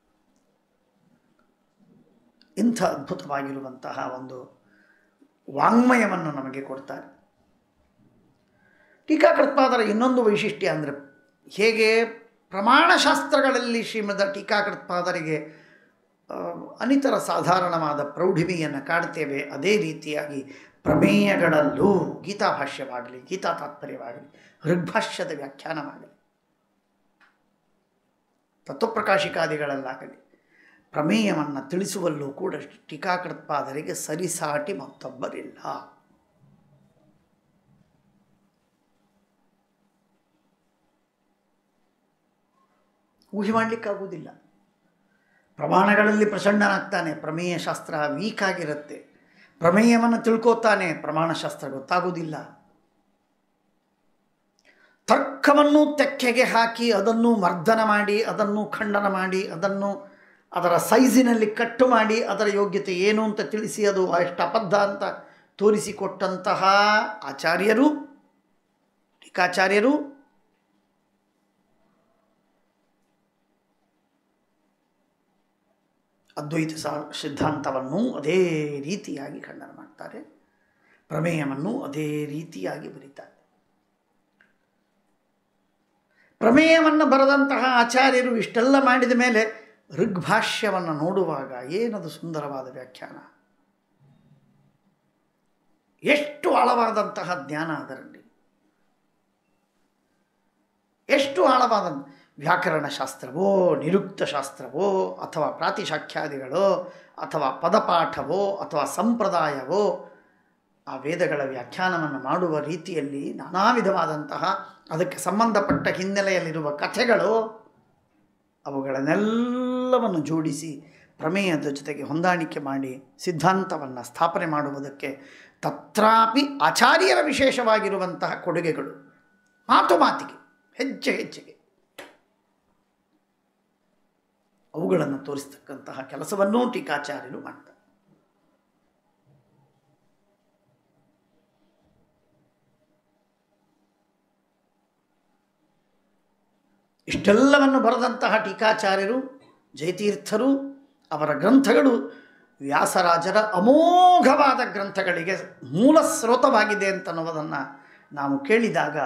ಇಂಥ ಅದ್ಭುತವಾಗಿರುವಂತಹ ಒಂದು ವಾಂಗ್ಮಯವನ್ನು ನಮಗೆ ಕೊಡ್ತಾರೆ ಟೀಕಾಕೃತ್ಪಾದರ ಇನ್ನೊಂದು ವೈಶಿಷ್ಟ್ಯ ಅಂದರೆ ಹೇಗೆ ಪ್ರಮಾಣಶಾಸ್ತ್ರಗಳಲ್ಲಿ ಶ್ರೀಮದ ಟೀಕಾಕೃತ್ಪಾದರಿಗೆ ಆ, ಅನಿತರ ಸಾಧಾರಣವಾದ ಪ್ರೌಢಿಮೆಯನ್ನು ಕಾಡ್ತೇವೆ ಅದೇ ರೀತಿಯಾಗಿ ಪ್ರಮೇಯಗಳಲ್ಲೂ ಗೀತಾಭಾಷ್ಯವಾಗಲಿ ಗೀತಾ ತಾತ್ಪರ್ಯವಾಗಲಿ ಋಗ್ಭಾಷ್ಯದ ವ್ಯಾಖ್ಯಾನವಾಗಲಿ ತತ್ವಪ್ರಕಾಶಿಕಾದಿಗಳಲ್ಲಾಗಲಿ ಪ್ರಮೇಯವನ್ನು ತಿಳಿಸುವಲ್ಲೂ ಕೂಡ ಟೀಕಾಕೃತ್ಪಾದರಿಗೆ ಸರಿಸಾಟಿ ಮತ್ತೊಬ್ಬರಿಲ್ಲ ಊಹೆ ಮಾಡಲಿಕ್ಕಾಗುವುದಿಲ್ಲ ಪ್ರಮಾಣಗಳಲ್ಲಿ ಪ್ರಚಂಡನಾಗ್ತಾನೆ ಪ್ರಮೇಯ ಶಾಸ್ತ್ರ ವೀಕ್ ಆಗಿರುತ್ತೆ ಪ್ರಮೇಯವನ್ನು ತಿಳ್ಕೋತಾನೆ ಪ್ರಮಾಣಶಾಸ್ತ್ರ ಗೊತ್ತಾಗುವುದಿಲ್ಲ ತರ್ಕವನ್ನು ತೆಕ್ಕೆಗೆ ಹಾಕಿ ಅದನ್ನು ಮರ್ದನ ಮಾಡಿ ಅದನ್ನು ಖಂಡನ ಮಾಡಿ ಅದನ್ನು ಅದರ ಸೈಜಿನಲ್ಲಿ ಕಟ್ಟು ಮಾಡಿ ಅದರ ಯೋಗ್ಯತೆ ಏನು ಅಂತ ತಿಳಿಸಿ ಅದು ಎಷ್ಟು ಅಬದ್ಧ ಅಂತ ತೋರಿಸಿಕೊಟ್ಟಂತಹ ಆಚಾರ್ಯರು ಟೀಕಾಚಾರ್ಯರು ಅದ್ವೈತ ಸಾ ಸಿದ್ಧಾಂತವನ್ನು ಅದೇ ರೀತಿಯಾಗಿ ಖಂಡನ ಮಾಡ್ತಾರೆ ಪ್ರಮೇಯವನ್ನು ಅದೇ ರೀತಿಯಾಗಿ ಬರೀತಾರೆ ಪ್ರಮೇಯವನ್ನು ಬರೆದಂತಹ ಆಚಾರ್ಯರು ಇಷ್ಟೆಲ್ಲ ಮಾಡಿದ ಮೇಲೆ ಋಗ್ಭಾಷ್ಯವನ್ನು ನೋಡುವಾಗ ಏನದು ಸುಂದರವಾದ ವ್ಯಾಖ್ಯಾನ ಎಷ್ಟು ಆಳವಾದಂತಹ ಜ್ಞಾನ ಅದರಲ್ಲಿ ಎಷ್ಟು ಆಳವಾದ ವ್ಯಾಕರಣ ಶಾಸ್ತ್ರವೋ ನಿರುಕ್ತ ಶಾಸ್ತ್ರವೋ ಅಥವಾ ಪ್ರಾತಿಶಾಖ್ಯಾದಿಗಳೋ ಅಥವಾ ಪದಪಾಠವೋ ಅಥವಾ ಸಂಪ್ರದಾಯವೋ ಆ ವೇದಗಳ ವ್ಯಾಖ್ಯಾನವನ್ನು ಮಾಡುವ ರೀತಿಯಲ್ಲಿ ನಾನಾ ವಿಧವಾದಂತಹ ಅದಕ್ಕೆ ಸಂಬಂಧಪಟ್ಟ ಹಿನ್ನೆಲೆಯಲ್ಲಿರುವ ಕಥೆಗಳು ಅವುಗಳನ್ನೆಲ್ಲವನ್ನು ಜೋಡಿಸಿ ಪ್ರಮೇಯದ ಜೊತೆಗೆ ಹೊಂದಾಣಿಕೆ ಮಾಡಿ ಸಿದ್ಧಾಂತವನ್ನು ಸ್ಥಾಪನೆ ಮಾಡುವುದಕ್ಕೆ ತತ್ರಾಪಿ ಆಚಾರ್ಯರ ವಿಶೇಷವಾಗಿರುವಂತಹ ಕೊಡುಗೆಗಳು ಮಾತು ಮಾತಿಗೆ ಹೆಜ್ಜೆ ಹೆಜ್ಜೆಗೆ ಅವುಗಳನ್ನು ತೋರಿಸ್ತಕ್ಕಂತಹ ಕೆಲಸವನ್ನೂ ಟೀಕಾಚಾರ್ಯರು ಮಾಡ್ತಾರೆ ಇಷ್ಟೆಲ್ಲವನ್ನು ಬರೆದಂತಹ ಟೀಕಾಚಾರ್ಯರು ಜಯತೀರ್ಥರು ಅವರ ಗ್ರಂಥಗಳು ವ್ಯಾಸರಾಜರ ಅಮೋಘವಾದ ಗ್ರಂಥಗಳಿಗೆ ಮೂಲ ಸ್ರೋತವಾಗಿದೆ ಅಂತನ್ನುವುದನ್ನು ನಾವು ಕೇಳಿದಾಗ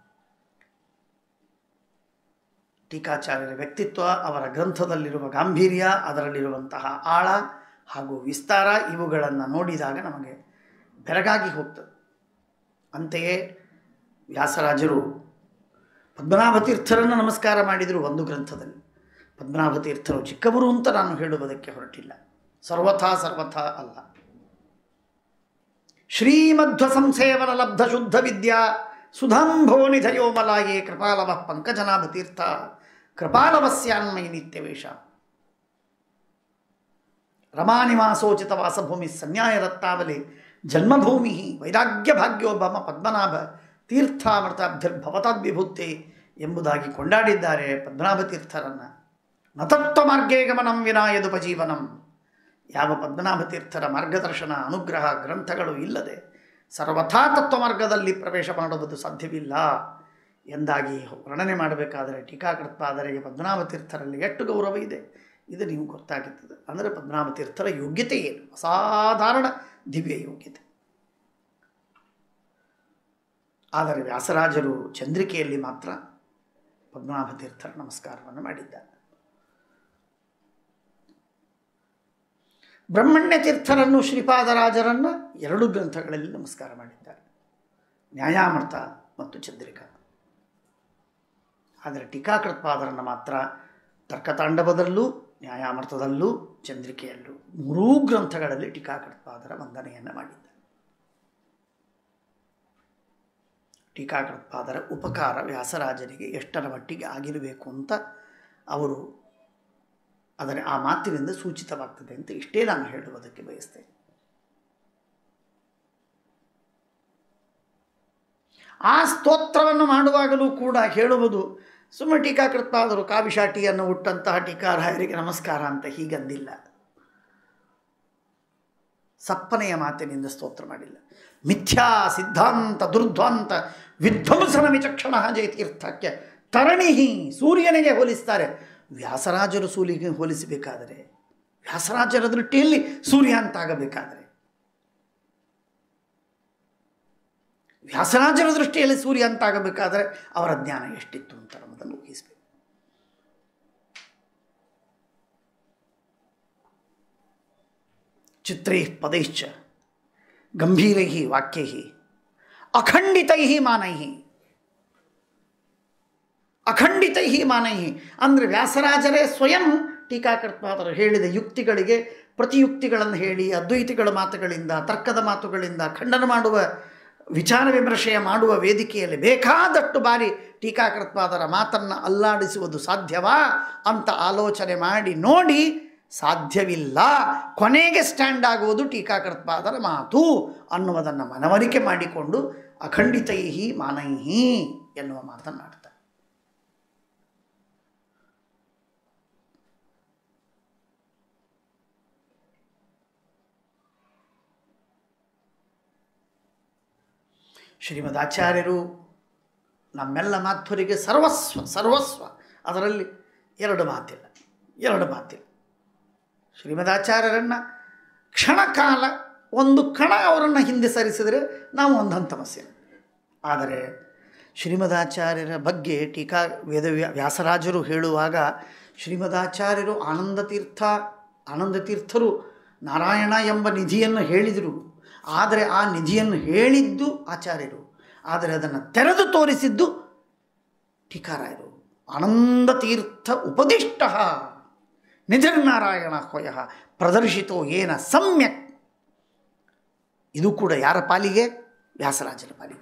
ಟೀಕಾಚಾರ್ಯರ ವ್ಯಕ್ತಿತ್ವ ಅವರ ಗ್ರಂಥದಲ್ಲಿರುವ ಗಾಂಭೀರ್ಯ ಅದರಲ್ಲಿರುವಂತಹ ಆಳ ಹಾಗೂ ವಿಸ್ತಾರ ಇವುಗಳನ್ನು ನೋಡಿದಾಗ ನಮಗೆ ಬೆರಗಾಗಿ ಹೋಗ್ತದೆ ಅಂತೆಯೇ ವ್ಯಾಸರಾಜರು ಪದ್ಮನಾಭ ತೀರ್ಥರನ್ನು ನಮಸ್ಕಾರ ಮಾಡಿದರು ಒಂದು ಗ್ರಂಥದಲ್ಲಿ ಪದ್ಮನಾಭ ತೀರ್ಥರು ಚಿಕ್ಕವರು ಅಂತ ನಾನು ಹೇಳುವುದಕ್ಕೆ ಹೊರಟಿಲ್ಲ ಸರ್ವಥಾ ಸರ್ವಥಾ ಅಲ್ಲ ಶ್ರೀಮಧ್ವ ಸಂಸೇವನ ಲಬ್ಧ ಶುದ್ಧ ವಿದ್ಯಾ ಸುಧಾಂಭೋ ನಿಧಯೋಮಲಾಯೇ ಕೃಪಾಲವ ಪಂಕಜನಾಭ ತೀರ್ಥ ಕೃಪಾಲವಸ್ಯಾನ್ಮಯಿ ನಿತ್ಯವೇಶ ರಮಾನಿವಾಸೋಚಿತ ವಾಸಭೂಮಿ ಸನ್ಯಾಯ ರತ್ನಾವಲಿ ಜನ್ಮಭೂಮಿ ವೈರಾಗ್ಯ ಭಾಗ್ಯೋಭಮ ಪದ್ಮನಾಭ ತೀರ್ಥಾಮೃತಾಬ್ಧಿರ್ಭವತಾದ್ವಿಭೂತೆ ಎಂಬುದಾಗಿ ಕೊಂಡಾಡಿದ್ದಾರೆ ಪದ್ಮನಾಭ ತೀರ್ಥರನ್ನು ನತತ್ವ ಮಾರ್ಗೇ ಗಮನಂ ವಿನಾ ಯದುಪಜೀವನಂ ಯಾವ ಪದ್ಮನಾಭ ತೀರ್ಥರ ಮಾರ್ಗದರ್ಶನ ಅನುಗ್ರಹ ಗ್ರಂಥಗಳು ಇಲ್ಲದೆ ಸರ್ವಥಾ ತತ್ವ ಮಾರ್ಗದಲ್ಲಿ ಪ್ರವೇಶ ಮಾಡುವುದು ಸಾಧ್ಯವಿಲ್ಲ ಎಂದಾಗಿ ವರ್ಣನೆ ಮಾಡಬೇಕಾದರೆ ಟೀಕಾಕೃತ್ಪಾದರಿಗೆ ಪದ್ಮನಾಭ ತೀರ್ಥರಲ್ಲಿ ಎಷ್ಟು ಗೌರವ ಇದೆ ಇದು ನೀವು ಗೊತ್ತಾಗುತ್ತದೆ ಅಂದರೆ ಪದ್ಮನಾಭ ತೀರ್ಥರ ಯೋಗ್ಯತೆ ಏನು ಅಸಾಧಾರಣ ದಿವ್ಯ ಯೋಗ್ಯತೆ ಆದರೆ ವ್ಯಾಸರಾಜರು ಚಂದ್ರಿಕೆಯಲ್ಲಿ ಮಾತ್ರ ಪದ್ಮನಾಭ ತೀರ್ಥರ ನಮಸ್ಕಾರವನ್ನು ಮಾಡಿದ್ದಾರೆ ಬ್ರಹ್ಮಣ್ಯ ತೀರ್ಥರನ್ನು ಶ್ರೀಪಾದರಾಜರನ್ನು ಎರಡು ಗ್ರಂಥಗಳಲ್ಲಿ ನಮಸ್ಕಾರ ಮಾಡಿದ್ದಾರೆ ನ್ಯಾಯಾಮೃತ ಮತ್ತು ಚಂದ್ರಿಕಾ ಆದರೆ ಟೀಕಾಕೃತ್ಪಾದರನ್ನು ಮಾತ್ರ ತರ್ಕತಾಂಡವದಲ್ಲೂ ನ್ಯಾಯಾಮೃತದಲ್ಲೂ ಚಂದ್ರಿಕೆಯಲ್ಲೂ ಮೂರೂ ಗ್ರಂಥಗಳಲ್ಲಿ ಟೀಕಾಕೃತ್ಪಾದರ ವಂದನೆಯನ್ನು ಮಾಡಿದ್ದಾರೆ ಟೀಕಾಕೃತ್ಪಾದರ ಉಪಕಾರ ವ್ಯಾಸರಾಜನಿಗೆ ಎಷ್ಟರ ಮಟ್ಟಿಗೆ ಆಗಿರಬೇಕು ಅಂತ ಅವರು ಅದರ ಆ ಮಾತಿನಿಂದ ಸೂಚಿತವಾಗ್ತದೆ ಅಂತ ಇಷ್ಟೇ ನಾನು ಹೇಳುವುದಕ್ಕೆ ಬಯಸ್ತೇನೆ ಆ ಸ್ತೋತ್ರವನ್ನು ಮಾಡುವಾಗಲೂ ಕೂಡ ಹೇಳುವುದು ಸುಮ್ಮ ಟೀಕಾಕೃತ್ಪಾದರು ಕಾವಿಶಾಟಿಯನ್ನು ಹುಟ್ಟಂತಹ ಟೀಕಾರಾಯರಿಗೆ ನಮಸ್ಕಾರ ಅಂತ ಹೀಗಂದಿಲ್ಲ ಸಪ್ಪನೆಯ ಮಾತಿನಿಂದ ಸ್ತೋತ್ರ ಮಾಡಿಲ್ಲ ಮಿಥ್ಯಾ ಸಿದ್ಧಾಂತ ದುರ್ಧ್ವಾಂತ ವಿಧ್ವಂಸನ ವಿಚಕ್ಷಣ ಜಯತೀರ್ಥಕ್ಕೆ ತರಣಿಹಿ ಸೂರ್ಯನಿಗೆ ಹೋಲಿಸ್ತಾರೆ ವ್ಯಾಸರಾಜರು ಸೂರ್ಯಗೆ ಹೋಲಿಸಬೇಕಾದರೆ ವ್ಯಾಸರಾಜರ ದೃಷ್ಟಿಯಲ್ಲಿ ಸೂರ್ಯ ಅಂತಾಗಬೇಕಾದರೆ ವ್ಯಾಸರಾಜರ ದೃಷ್ಟಿಯಲ್ಲಿ ಸೂರ್ಯ ಅಂತಾಗಬೇಕಾದರೆ ಅವರ ಜ್ಞಾನ ಎಷ್ಟಿತ್ತು ಅಂತ ನಮ್ಮದನ್ನು ಊಹಿಸಬೇಕು ಚಿತ್ರೈ ಪದೈಶ್ಚ ಗಂಭೀರೈ ವಾಕ್ಯೈ ಅಖಂಡಿತೈ ಮಾನೈ ಅಖಂಡಿತೈ ಮಾನೈ ಅಂದರೆ ವ್ಯಾಸರಾಜರೇ ಸ್ವಯಂ ಟೀಕಾಕೃತ್ಪಾದರು ಹೇಳಿದ ಯುಕ್ತಿಗಳಿಗೆ ಪ್ರತಿಯುಕ್ತಿಗಳನ್ನು ಹೇಳಿ ಅದ್ವೈತಿಗಳ ಮಾತುಗಳಿಂದ ತರ್ಕದ ಮಾತುಗಳಿಂದ ಖಂಡನ ಮಾಡುವ ವಿಚಾರ ವಿಮರ್ಶೆಯ ಮಾಡುವ ವೇದಿಕೆಯಲ್ಲಿ ಬೇಕಾದಷ್ಟು ಬಾರಿ ಟೀಕಾಕೃತ್ಪಾದರ ಮಾತನ್ನು ಅಲ್ಲಾಡಿಸುವುದು ಸಾಧ್ಯವಾ ಅಂತ ಆಲೋಚನೆ ಮಾಡಿ ನೋಡಿ ಸಾಧ್ಯವಿಲ್ಲ ಕೊನೆಗೆ ಸ್ಟ್ಯಾಂಡ್ ಆಗುವುದು ಟೀಕಾಕೃತ್ಪಾದರ ಮಾತು ಅನ್ನುವುದನ್ನು ಮನವರಿಕೆ ಮಾಡಿಕೊಂಡು ಅಖಂಡಿತೈಹಿ ಮಾನೈಹಿ ಎನ್ನುವ ಮಾತನ್ನಾಡ್ತಾರೆ ಶ್ರೀಮದ್ ಆಚಾರ್ಯರು ನಮ್ಮೆಲ್ಲ ಮಾಧ್ವರಿಗೆ ಸರ್ವಸ್ವ ಸರ್ವಸ್ವ ಅದರಲ್ಲಿ ಎರಡು ಮಾತಿಲ್ಲ ಎರಡು ಮಾತಿಲ್ಲ ಶ್ರೀಮದಾಚಾರ್ಯರನ್ನು ಕ್ಷಣಕಾಲ ಒಂದು ಕಣ ಅವರನ್ನು ಹಿಂದೆ ಸರಿಸಿದರೆ ನಾವು ಒಂದು ಹಂತಮಸ್ಯ ಆದರೆ ಶ್ರೀಮದಾಚಾರ್ಯರ ಬಗ್ಗೆ ಟೀಕಾ ವೇದ ವ್ಯಾಸರಾಜರು ಹೇಳುವಾಗ ಶ್ರೀಮದಾಚಾರ್ಯರು ಆನಂದ ತೀರ್ಥ ಆನಂದ ತೀರ್ಥರು ನಾರಾಯಣ ಎಂಬ ನಿಧಿಯನ್ನು ಹೇಳಿದರು ಆದರೆ ಆ ನಿಧಿಯನ್ನು ಹೇಳಿದ್ದು ಆಚಾರ್ಯರು ಆದರೆ ಅದನ್ನು ತೆರೆದು ತೋರಿಸಿದ್ದು ಟೀಕಾರಾಯರು ಆನಂದ ತೀರ್ಥ ಉಪದಿಷ್ಟ ನಿಧಿರ್ನಾರಾಯಣ ಹೊಯ ಪ್ರದರ್ಶಿತೋ ಏನ ಸಮ್ಯಕ್ ಇದು ಕೂಡ ಯಾರ ಪಾಲಿಗೆ ವ್ಯಾಸರಾಜರ ಪಾಲಿಗೆ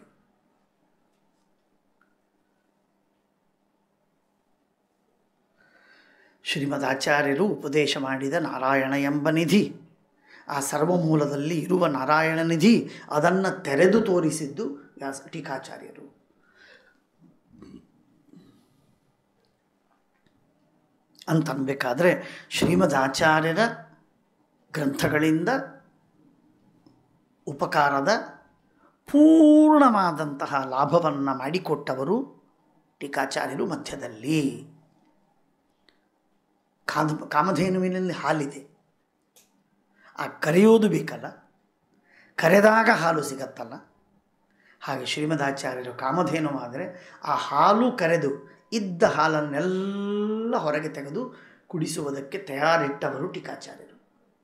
ಶ್ರೀಮದ್ ಆಚಾರ್ಯರು ಉಪದೇಶ ಮಾಡಿದ ನಾರಾಯಣ ಎಂಬ ನಿಧಿ ಆ ಸರ್ವಮೂಲದಲ್ಲಿ ಇರುವ ನಾರಾಯಣ ನಿಧಿ ಅದನ್ನು ತೆರೆದು ತೋರಿಸಿದ್ದು ವ್ಯಾಸ ಟೀಕಾಚಾರ್ಯರು ಅಂತನ್ಬೇಕಾದ್ರೆ ಶ್ರೀಮದ್ ಆಚಾರ್ಯರ ಗ್ರಂಥಗಳಿಂದ ಉಪಕಾರದ ಪೂರ್ಣವಾದಂತಹ ಲಾಭವನ್ನು ಮಾಡಿಕೊಟ್ಟವರು ಟೀಕಾಚಾರ್ಯರು ಮಧ್ಯದಲ್ಲಿ ಕಾದ ಕಾಮಧೇನುವಿನಲ್ಲಿ ಹಾಲಿದೆ ಆ ಕರೆಯೋದು ಬೇಕಲ್ಲ ಕರೆದಾಗ ಹಾಲು ಸಿಗತ್ತಲ್ಲ ಹಾಗೆ ಶ್ರೀಮದಾಚಾರ್ಯರು ಕಾಮಧೇನು ಆದರೆ ಆ ಹಾಲು ಕರೆದು ಇದ್ದ ಹಾಲನ್ನೆಲ್ಲ ಹೊರಗೆ ತೆಗೆದು ಕುಡಿಸುವುದಕ್ಕೆ ತಯಾರಿಟ್ಟವರು ಟೀಕಾಚಾರ್ಯರು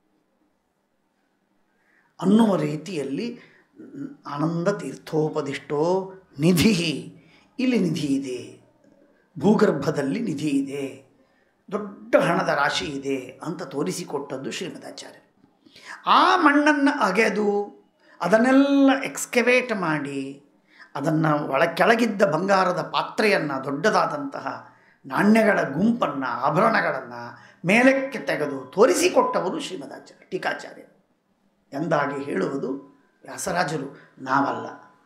ಅನ್ನುವ ರೀತಿಯಲ್ಲಿ ಆನಂದ ತೀರ್ಥೋಪದಿಷ್ಟೋ ನಿಧಿ ಇಲ್ಲಿ ನಿಧಿ ಇದೆ ಭೂಗರ್ಭದಲ್ಲಿ ನಿಧಿ ಇದೆ ದೊಡ್ಡ ಹಣದ ರಾಶಿ ಇದೆ ಅಂತ ತೋರಿಸಿಕೊಟ್ಟದ್ದು ಶ್ರೀಮದಾಚಾರ್ಯರು ಆ ಮಣ್ಣನ್ನು ಅಗೆದು ಅದನ್ನೆಲ್ಲ ಎಕ್ಸ್ಕೆವೇಟ್ ಮಾಡಿ ಅದನ್ನು ಒಳ ಕೆಳಗಿದ್ದ ಬಂಗಾರದ ಪಾತ್ರೆಯನ್ನು ದೊಡ್ಡದಾದಂತಹ ನಾಣ್ಯಗಳ ಗುಂಪನ್ನು ಆಭರಣಗಳನ್ನು ಮೇಲಕ್ಕೆ ತೆಗೆದು ತೋರಿಸಿಕೊಟ್ಟವರು ಶ್ರೀಮದಾಚಾರ್ಯ ಟೀಕಾಚಾರ್ಯರು ಎಂದಾಗಿ ಹೇಳುವುದು ವ್ಯಾಸರಾಜರು ನಾವಲ್ಲ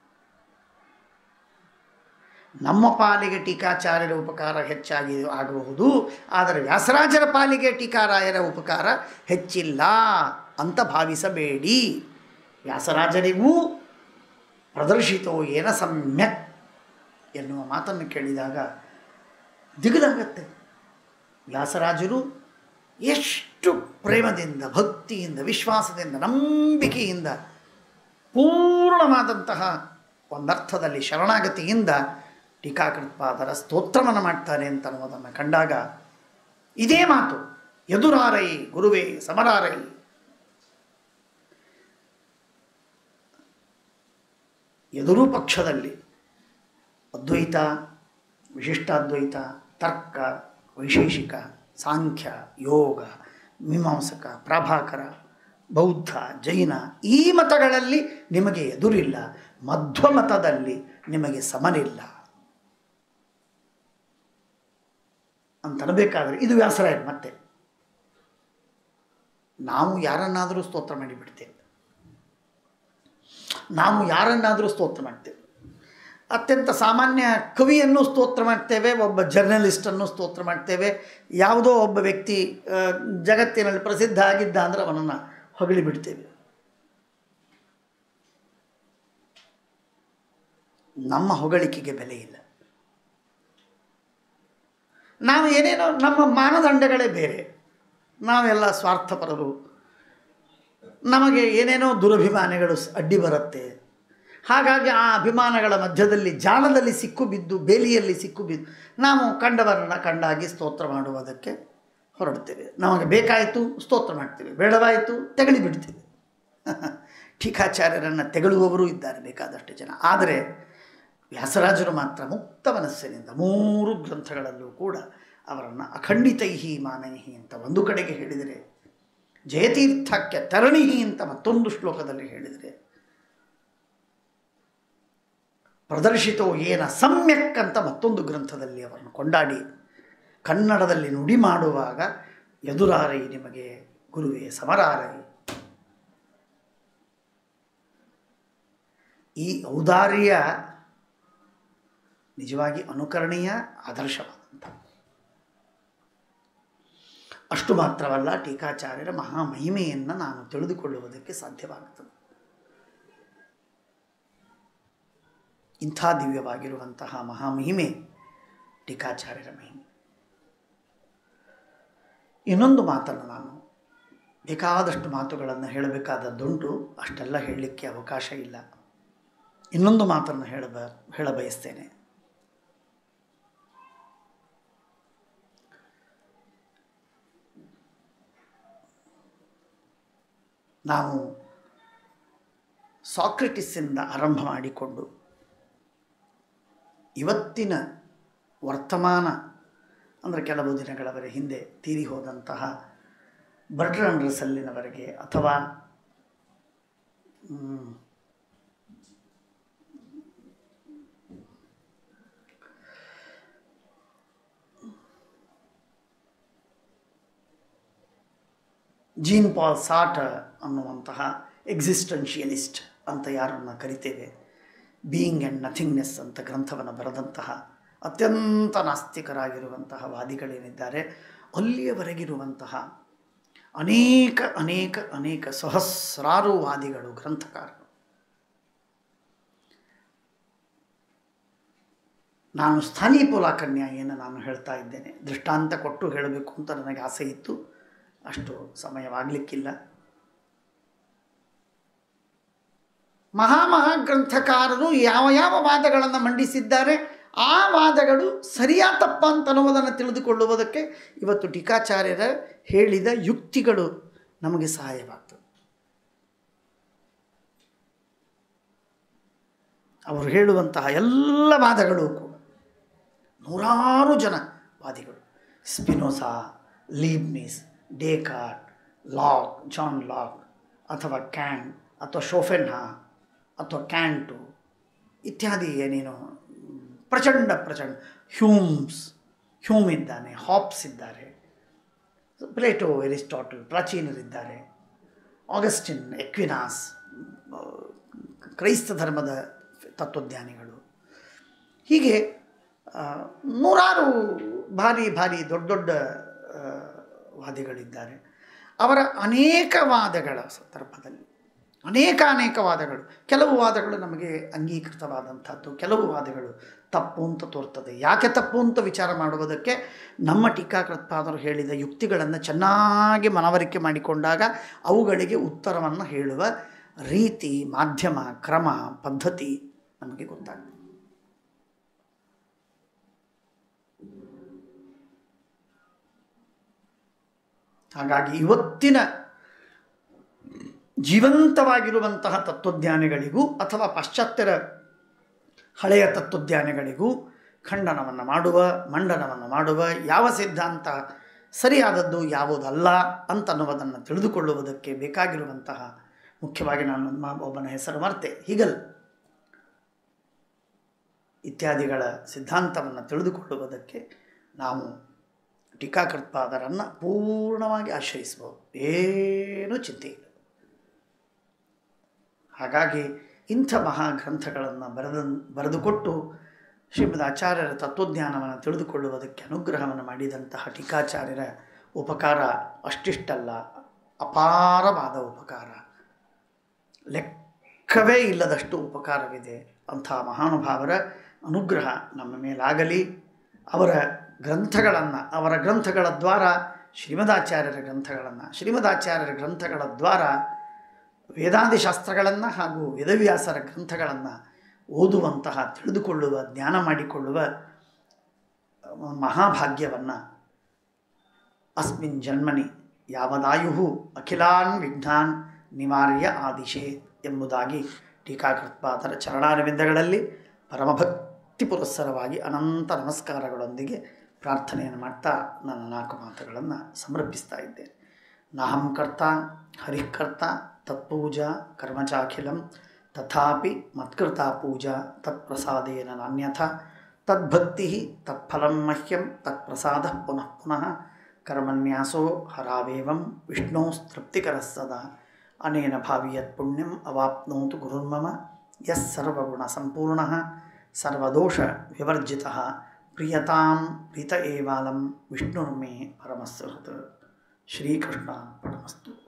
ನಮ್ಮ ಪಾಲಿಗೆ ಟೀಕಾಚಾರ್ಯರ ಉಪಕಾರ ಹೆಚ್ಚಾಗಿ ಆಗಬಹುದು ಆದರೆ ವ್ಯಾಸರಾಜರ ಪಾಲಿಗೆ ಟೀಕಾರಾಯರ ಉಪಕಾರ ಹೆಚ್ಚಿಲ್ಲ ಅಂತ ಭಾವಿಸಬೇಡಿ ವ್ಯಾಸರಾಜರಿಗೂ ಪ್ರದರ್ಶಿತೋ ಏನ ಸಮ್ಯಕ್ ಎನ್ನುವ ಮಾತನ್ನು ಕೇಳಿದಾಗ ದಿಗದಾಗತ್ತೆ ವ್ಯಾಸರಾಜರು ಎಷ್ಟು ಪ್ರೇಮದಿಂದ ಭಕ್ತಿಯಿಂದ ವಿಶ್ವಾಸದಿಂದ ನಂಬಿಕೆಯಿಂದ ಪೂರ್ಣವಾದಂತಹ ಒಂದರ್ಥದಲ್ಲಿ ಶರಣಾಗತಿಯಿಂದ ಟೀಕಾಕೃತ್ಪಾದರ ಸ್ತೋತ್ರವನ್ನು ಮಾಡ್ತಾರೆ ಅಂತ ಅನ್ನೋದನ್ನು ಕಂಡಾಗ ಇದೇ ಮಾತು ಎದುರಾರೈ ಗುರುವೇ ಸಮರಾರೈ ಎದುರು ಪಕ್ಷದಲ್ಲಿ ಅದ್ವೈತ ವಿಶಿಷ್ಟಾದ್ವೈತ ತರ್ಕ ವೈಶೇಷಿಕ ಸಾಂಖ್ಯ ಯೋಗ ಮೀಮಾಂಸಕ ಪ್ರಾಭಾಕರ ಬೌದ್ಧ ಜೈನ ಈ ಮತಗಳಲ್ಲಿ ನಿಮಗೆ ಎದುರಿಲ್ಲ ಮಧ್ವ ಮತದಲ್ಲಿ ನಿಮಗೆ ಸಮರಿಲ್ಲ ಅಂತನಬೇಕಾದ್ರೆ ಇದು ವ್ಯಾಸರಾಯರು ಮತ್ತೆ ನಾವು ಯಾರನ್ನಾದರೂ ಸ್ತೋತ್ರ ಮಾಡಿಬಿಡ್ತೇವೆ ನಾವು ಯಾರನ್ನಾದರೂ ಸ್ತೋತ್ರ ಮಾಡ್ತೇವೆ ಅತ್ಯಂತ ಸಾಮಾನ್ಯ ಕವಿಯನ್ನು ಸ್ತೋತ್ರ ಮಾಡ್ತೇವೆ ಒಬ್ಬ ಜರ್ನಲಿಸ್ಟನ್ನು ಸ್ತೋತ್ರ ಮಾಡ್ತೇವೆ ಯಾವುದೋ ಒಬ್ಬ ವ್ಯಕ್ತಿ ಆ, ಜಗತ್ತಿನಲ್ಲಿ ಪ್ರಸಿದ್ಧ ಆಗಿದ್ದ ಅಂದರೆ ಅವನನ್ನು ಹೊಗಳಿ ಬಿಡ್ತೇವೆ ನಮ್ಮ ಹೊಗಳಿಕೆಗೆ ಬೆಲೆ ಇಲ್ಲ ನಾವು ಏನೇನೋ ನಮ್ಮ ಮಾನದಂಡಗಳೇ ಬೇರೆ ನಾವೆಲ್ಲ ಸ್ವಾರ್ಥಪರರು ನಮಗೆ ಏನೇನೋ ದುರಭಿಮಾನಿಗಳು ಸ್- ಅಡ್ಡಿ ಬರುತ್ತೆ ಹಾಗಾಗಿ ಆ ಅಭಿಮಾನಗಳ ಮಧ್ಯದಲ್ಲಿ ಜಾಲದಲ್ಲಿ ಸಿಕ್ಕು ಬಿದ್ದು ಬೇಲಿಯಲ್ಲಿ ಸಿಕ್ಕು ಬಿದ್ದು ನಾವು ಕಂಡವರನ್ನು ಕಂಡಾಗಿ ಸ್ತೋತ್ರ ಮಾಡುವುದಕ್ಕೆ ಹೊರಡ್ತೇವೆ ನಮಗೆ ಬೇಕಾಯಿತು ಸ್ತೋತ್ರ ಮಾಡ್ತೇವೆ ಬೇಡವಾಯಿತು ತೆಗಳಿ ಬಿಡ್ತೇವೆ ಟೀಕಾಚಾರ್ಯರನ್ನು ತೆಗಳುವವರು ಇದ್ದಾರೆ ಬೇಕಾದಷ್ಟು ಜನ ಆದರೆ ವ್ಯಾಸರಾಜರು ಮಾತ್ರ ಮುಕ್ತ ಮನಸ್ಸಿನಿಂದ ಮೂರು ಗ್ರಂಥಗಳಲ್ಲೂ ಕೂಡ ಅವರನ್ನು ಅಖಂಡಿತೈಹಿ ಮಾನೈಹಿ ಅಂತ ಒಂದು ಕಡೆಗೆ ಹೇಳಿದರೆ ಜಯತೀರ್ಥಕ್ಕೆ ತರಣಿಹಿ ಅಂತ ಮತ್ತೊಂದು ಶ್ಲೋಕದಲ್ಲಿ ಹೇಳಿದರೆ ಪ್ರದರ್ಶಿತೋ ಏನ ಸಮ್ಯಕ್ ಅಂತ ಮತ್ತೊಂದು ಗ್ರಂಥದಲ್ಲಿ ಅವರನ್ನು ಕೊಂಡಾಡಿ ಕನ್ನಡದಲ್ಲಿ ನುಡಿ ಮಾಡುವಾಗ ಎದುರಾರೈ ನಿಮಗೆ ಗುರುವೇ ಸಮರಾರೈ ಈ ಔದಾರ್ಯ ನಿಜವಾಗಿ ಅನುಕರಣೀಯ ಆದರ್ಶವಾದಂಥ ಅಷ್ಟು ಮಾತ್ರವಲ್ಲ ಟೀಕಾಚಾರ್ಯರ ಮಹಾಮಹಿಮೆಯನ್ನು ನಾನು ತಿಳಿದುಕೊಳ್ಳುವುದಕ್ಕೆ ಸಾಧ್ಯವಾಗುತ್ತದೆ ಇಂಥ ದಿವ್ಯವಾಗಿರುವಂತಹ ಮಹಾಮಹಿಮೆ ಟೀಕಾಚಾರ್ಯರ ಮಹಿಮೆ ಇನ್ನೊಂದು ಮಾತನ್ನು ನಾನು ಬೇಕಾದಷ್ಟು ಮಾತುಗಳನ್ನು ಹೇಳಬೇಕಾದದ್ದುಂಟು ಅಷ್ಟೆಲ್ಲ ಹೇಳಲಿಕ್ಕೆ ಅವಕಾಶ ಇಲ್ಲ ಇನ್ನೊಂದು ಮಾತನ್ನು ಹೇಳಬ ಹೇಳಬಯಸ್ತೇನೆ ನಾವು ಸಾಕ್ರೆಟಿಸ್ಸಿಂದ ಆರಂಭ ಮಾಡಿಕೊಂಡು ಇವತ್ತಿನ ವರ್ತಮಾನ ಅಂದರೆ ಕೆಲವು ದಿನಗಳವರೆ ಹಿಂದೆ ತೀರಿ ಹೋದಂತಹ ಬರ್ಟ್ರಾಂಡ್ ರಸಲ್ಲಿನವರೆಗೆ ಅಥವಾ ಹ್ಮ್. ಜೀನ್ ಪಾಲ್ ಸಾಟ ಅನ್ನುವಂತಹ ಎಕ್ಸಿಸ್ಟೆನ್ಷಿಯಲಿಸ್ಟ್ ಅಂತ ಯಾರನ್ನು ಕರಿತೇವೆ ಬೀಯಿಂಗ್ ಆ್ಯಂಡ್ ನಥಿಂಗ್ನೆಸ್ ಅಂತ ಗ್ರಂಥವನ್ನು ಬರೆದಂತಹ ಅತ್ಯಂತ ನಾಸ್ತಿಕರಾಗಿರುವಂತಹ ವಾದಿಗಳೇನಿದ್ದಾರೆ ಅಲ್ಲಿಯವರೆಗಿರುವಂತಹ ಅನೇಕ ಅನೇಕ ಅನೇಕ ಸಹಸ್ರಾರು ವಾದಿಗಳು ಗ್ರಂಥಕಾರರು ನಾನು ಸ್ಥಾನೀಯ ಪುಲಾಕನ್ಯಾಯಿಯನ್ನು ನಾನು ಹೇಳ್ತಾ ಇದ್ದೇನೆ ದೃಷ್ಟಾಂತ ಕೊಟ್ಟು ಹೇಳಬೇಕು ಅಂತ ನನಗೆ ಆಸೆ ಇತ್ತು ಅಷ್ಟು ಸಮಯವಾಗಲಿಕ್ಕಿಲ್ಲ ಮಹಾಮಹಾ ಗ್ರಂಥಕಾರರು ಯಾವ ಯಾವ ವಾದಗಳನ್ನು ಮಂಡಿಸಿದ್ದಾರೆ ಆ ವಾದಗಳು ಸರಿಯಾ ತಪ್ಪ ಅಂತ ಅನ್ನುವುದನ್ನು ತಿಳಿದುಕೊಳ್ಳುವುದಕ್ಕೆ ಇವತ್ತು ಟೀಕಾಚಾರ್ಯರ ಹೇಳಿದ ಯುಕ್ತಿಗಳು ನಮಗೆ ಸಹಾಯವಾಗ್ತದೆ ಅವರು ಹೇಳುವಂತಹ ಎಲ್ಲ ವಾದಗಳು ಕೂಡ ನೂರಾರು ಜನ ವಾದಿಗಳು Spinoza Leibniz Descartes Locke John Locke ಅಥವಾ ಕ್ಯಾಂಡ್ ಅಥವಾ ಶೋಫೆನ್ಹಾ ಅಥವಾ ಕ್ಯಾಂಟು ಇತ್ಯಾದಿ ಏನೇನು ಪ್ರಚಂಡ ಪ್ರಚಂಡ ಹ್ಯೂಮ್ಸ್ ಹ್ಯೂಮ್ ಇದ್ದಾನೆ ಹಾಪ್ಸ್ ಇದ್ದಾರೆ ಪ್ಲೇಟೋ ಎರಿಸ್ಟಾಟಲ್ ಪ್ರಾಚೀನರಿದ್ದಾರೆ ಆಗಸ್ಟಿನ್ ಎಕ್ವಿನಾಸ್ ಆ, ಕ್ರೈಸ್ತ ಧರ್ಮದ ತತ್ವಜ್ಞಾನಿಗಳು ಹೀಗೆ ಆ, ನೂರಾರು ಭಾರಿ ಭಾರಿ ದೊಡ್ಡ ದೊಡ್ಡ ಆ, ವಾದಿಗಳಿದ್ದಾರೆ ಅವರ ಅನೇಕ ವಾದಗಳ ಸಂದರ್ಭದಲ್ಲಿ ಅನೇಕ ಅನೇಕ ವಾದಗಳು ಕೆಲವು ವಾದಗಳು ನಮಗೆ ಅಂಗೀಕೃತವಾದಂಥದ್ದು ಕೆಲವು ವಾದಗಳು ತಪ್ಪು ಅಂತ ತೋರ್ತದೆ ಯಾಕೆ ತಪ್ಪು ಅಂತ ವಿಚಾರ ಮಾಡುವುದಕ್ಕೆ ನಮ್ಮ ಟೀಕಾಕೃತ್ಪಾದರು ಹೇಳಿದ ಯುಕ್ತಿಗಳನ್ನು ಚೆನ್ನಾಗಿ ಮನವರಿಕೆ ಮಾಡಿಕೊಂಡಾಗ ಅವುಗಳಿಗೆ ಉತ್ತರವನ್ನು ಹೇಳುವ ರೀತಿ ಮಾಧ್ಯಮ ಕ್ರಮ ಪದ್ಧತಿ ನಮಗೆ ಗೊತ್ತಾಗ್ತದೆ ಹಾಗಾಗಿ ಇವತ್ತಿನ ಜೀವಂತವಾಗಿರುವಂತಹ ತತ್ವಜ್ಞಾನಿಗಳಿಗೂ ಅಥವಾ ಪಾಶ್ಚಾತ್ಯರ ಹಳೆಯ ತತ್ವಜ್ಞಾನಿಗಳಿಗೂ ಖಂಡನವನ್ನು ಮಾಡುವ ಮಂಡನವನ್ನು ಮಾಡುವ ಯಾವ ಸಿದ್ಧಾಂತ ಸರಿಯಾದದ್ದು ಯಾವುದಲ್ಲ ಅಂತನ್ನುವುದನ್ನು ತಿಳಿದುಕೊಳ್ಳುವುದಕ್ಕೆ ಬೇಕಾಗಿರುವಂತಹ ಮುಖ್ಯವಾಗಿ ನಾನು ಮ- ಒಬ್ಬನ ಹೆಸರು ಮರ್ತೆ ಹೀಗಲ್ ಇತ್ಯಾದಿಗಳ ಸಿದ್ಧಾಂತವನ್ನು ತಿಳಿದುಕೊಳ್ಳುವುದಕ್ಕೆ ನಾವು ಟೀಕಾಕೃತ್ಪಾದರನ್ನು ಪೂರ್ಣವಾಗಿ ಆಶ್ರಯಿಸಬಹುದು ಏನೂ ಚಿಂತೆ ಇಲ್ಲ ಹಾಗಾಗಿ ಇಂಥ ಮಹಾಗ್ರಂಥಗಳನ್ನು ಬರೆದ ಬರೆದುಕೊಟ್ಟು ಶ್ರೀಮದ್ ಆಚಾರ್ಯರ ತತ್ವಜ್ಞಾನವನ್ನು ತಿಳಿದುಕೊಳ್ಳುವುದಕ್ಕೆ ಅನುಗ್ರಹವನ್ನು ಮಾಡಿದಂತಹ ಟೀಕಾಚಾರ್ಯರ ಉಪಕಾರ ಅಷ್ಟಿಷ್ಟಲ್ಲ ಅಪಾರವಾದ ಉಪಕಾರ ಲೆಕ್ಕವೇ ಇಲ್ಲದಷ್ಟು ಉಪಕಾರವಿದೆ ಅಂಥ ಮಹಾನುಭಾವರ ಅನುಗ್ರಹ ನಮ್ಮ ಮೇಲಾಗಲಿ ಅವರ ಗ್ರಂಥಗಳನ್ನು ಅವರ ಗ್ರಂಥಗಳ ದ್ವಾರ ಶ್ರೀಮದಾಚಾರ್ಯರ ಗ್ರಂಥಗಳನ್ನು ಶ್ರೀಮದಾಚಾರ್ಯರ ಗ್ರಂಥಗಳ ದ್ವಾರ ವೇದಾಂತಿ ಶಾಸ್ತ್ರಗಳನ್ನು ಹಾಗೂ ವೇದವ್ಯಾಸರ ಗ್ರಂಥಗಳನ್ನು ಓದುವಂತಹ ತಿಳಿದುಕೊಳ್ಳುವ ಜ್ಞಾನ ಮಾಡಿಕೊಳ್ಳುವ ಮಹಾಭಾಗ್ಯವನ್ನು ಅಸ್ಮಿನ್ ಜನ್ಮನಿ ಯಾವದಾಯು ಅಖಿಲಾನ್ ವಿಘ್ನಾನ್ ನಿವಾರ್ಯ ಆದಿಶೇ ಎಂಬುದಾಗಿ ಟೀಕಾಕೃತ್ಪಾದರ ಚರಣಾರವಿಂದಗಳಲ್ಲಿ ಪರಮಭಕ್ತಿ ಪುರಸ್ಸರವಾಗಿ ಅನಂತ ನಮಸ್ಕಾರಗಳೊಂದಿಗೆ ಪ್ರಾರ್ಥನೆಯನ್ನು ಮಾಡ್ತಾ ನನ್ನ ನಾಲ್ಕು ಮಾತುಗಳನ್ನು ಸಮರ್ಪಿಸ್ತಾ ಇದ್ದೇನೆ ನಾಹಂ ಕರ್ತ ಹರಿಃಕರ್ತ ತತ್ಪೂಜಾ ಕರ್ಮಚಾಖಿಲಂ ತಥಾಪಿ ಮತ್ಕೃತ ಪೂಜಾ ತತ್ಪ್ರಸಾದೇನ ನಾನ್ಯಥ ತದ್ಭಕ್ತಿ ತತ್ಫಲಂ ಮಹ್ಯಂ ತತ್ಪ್ರಸಾದ ಪುನಃ ಪುನಃ ಕರ್ಮನ್ಯಾಸೋ ಹರಾವೇವಂ ವಿಷ್ಣೋಸ್ತೃಪ್ತಿಕರಃ ಸದಾ ಅನೇನ ಭಾವಿ ಯತ್ ಪುಣ್ಯಂ ಅವಾಪ್ನೋತು ಗುರುರ್ಮಮ ಯಸ್ ಸರ್ವಗುಣ ಸಂಪೂರ್ಣಃ ಸರ್ವದೋಷ ವಿವರ್ಜಿತಃ ಪ್ರಿಯತಾಂ ಪ್ರೀತ ಏವಾಲಂ ವಿಷ್ಣುರ್ಮೇ ಪರಮಸ್ಸಹೃತ್ ಶ್ರೀಕೃಷ್ಣ ಪರಮಸ್ತು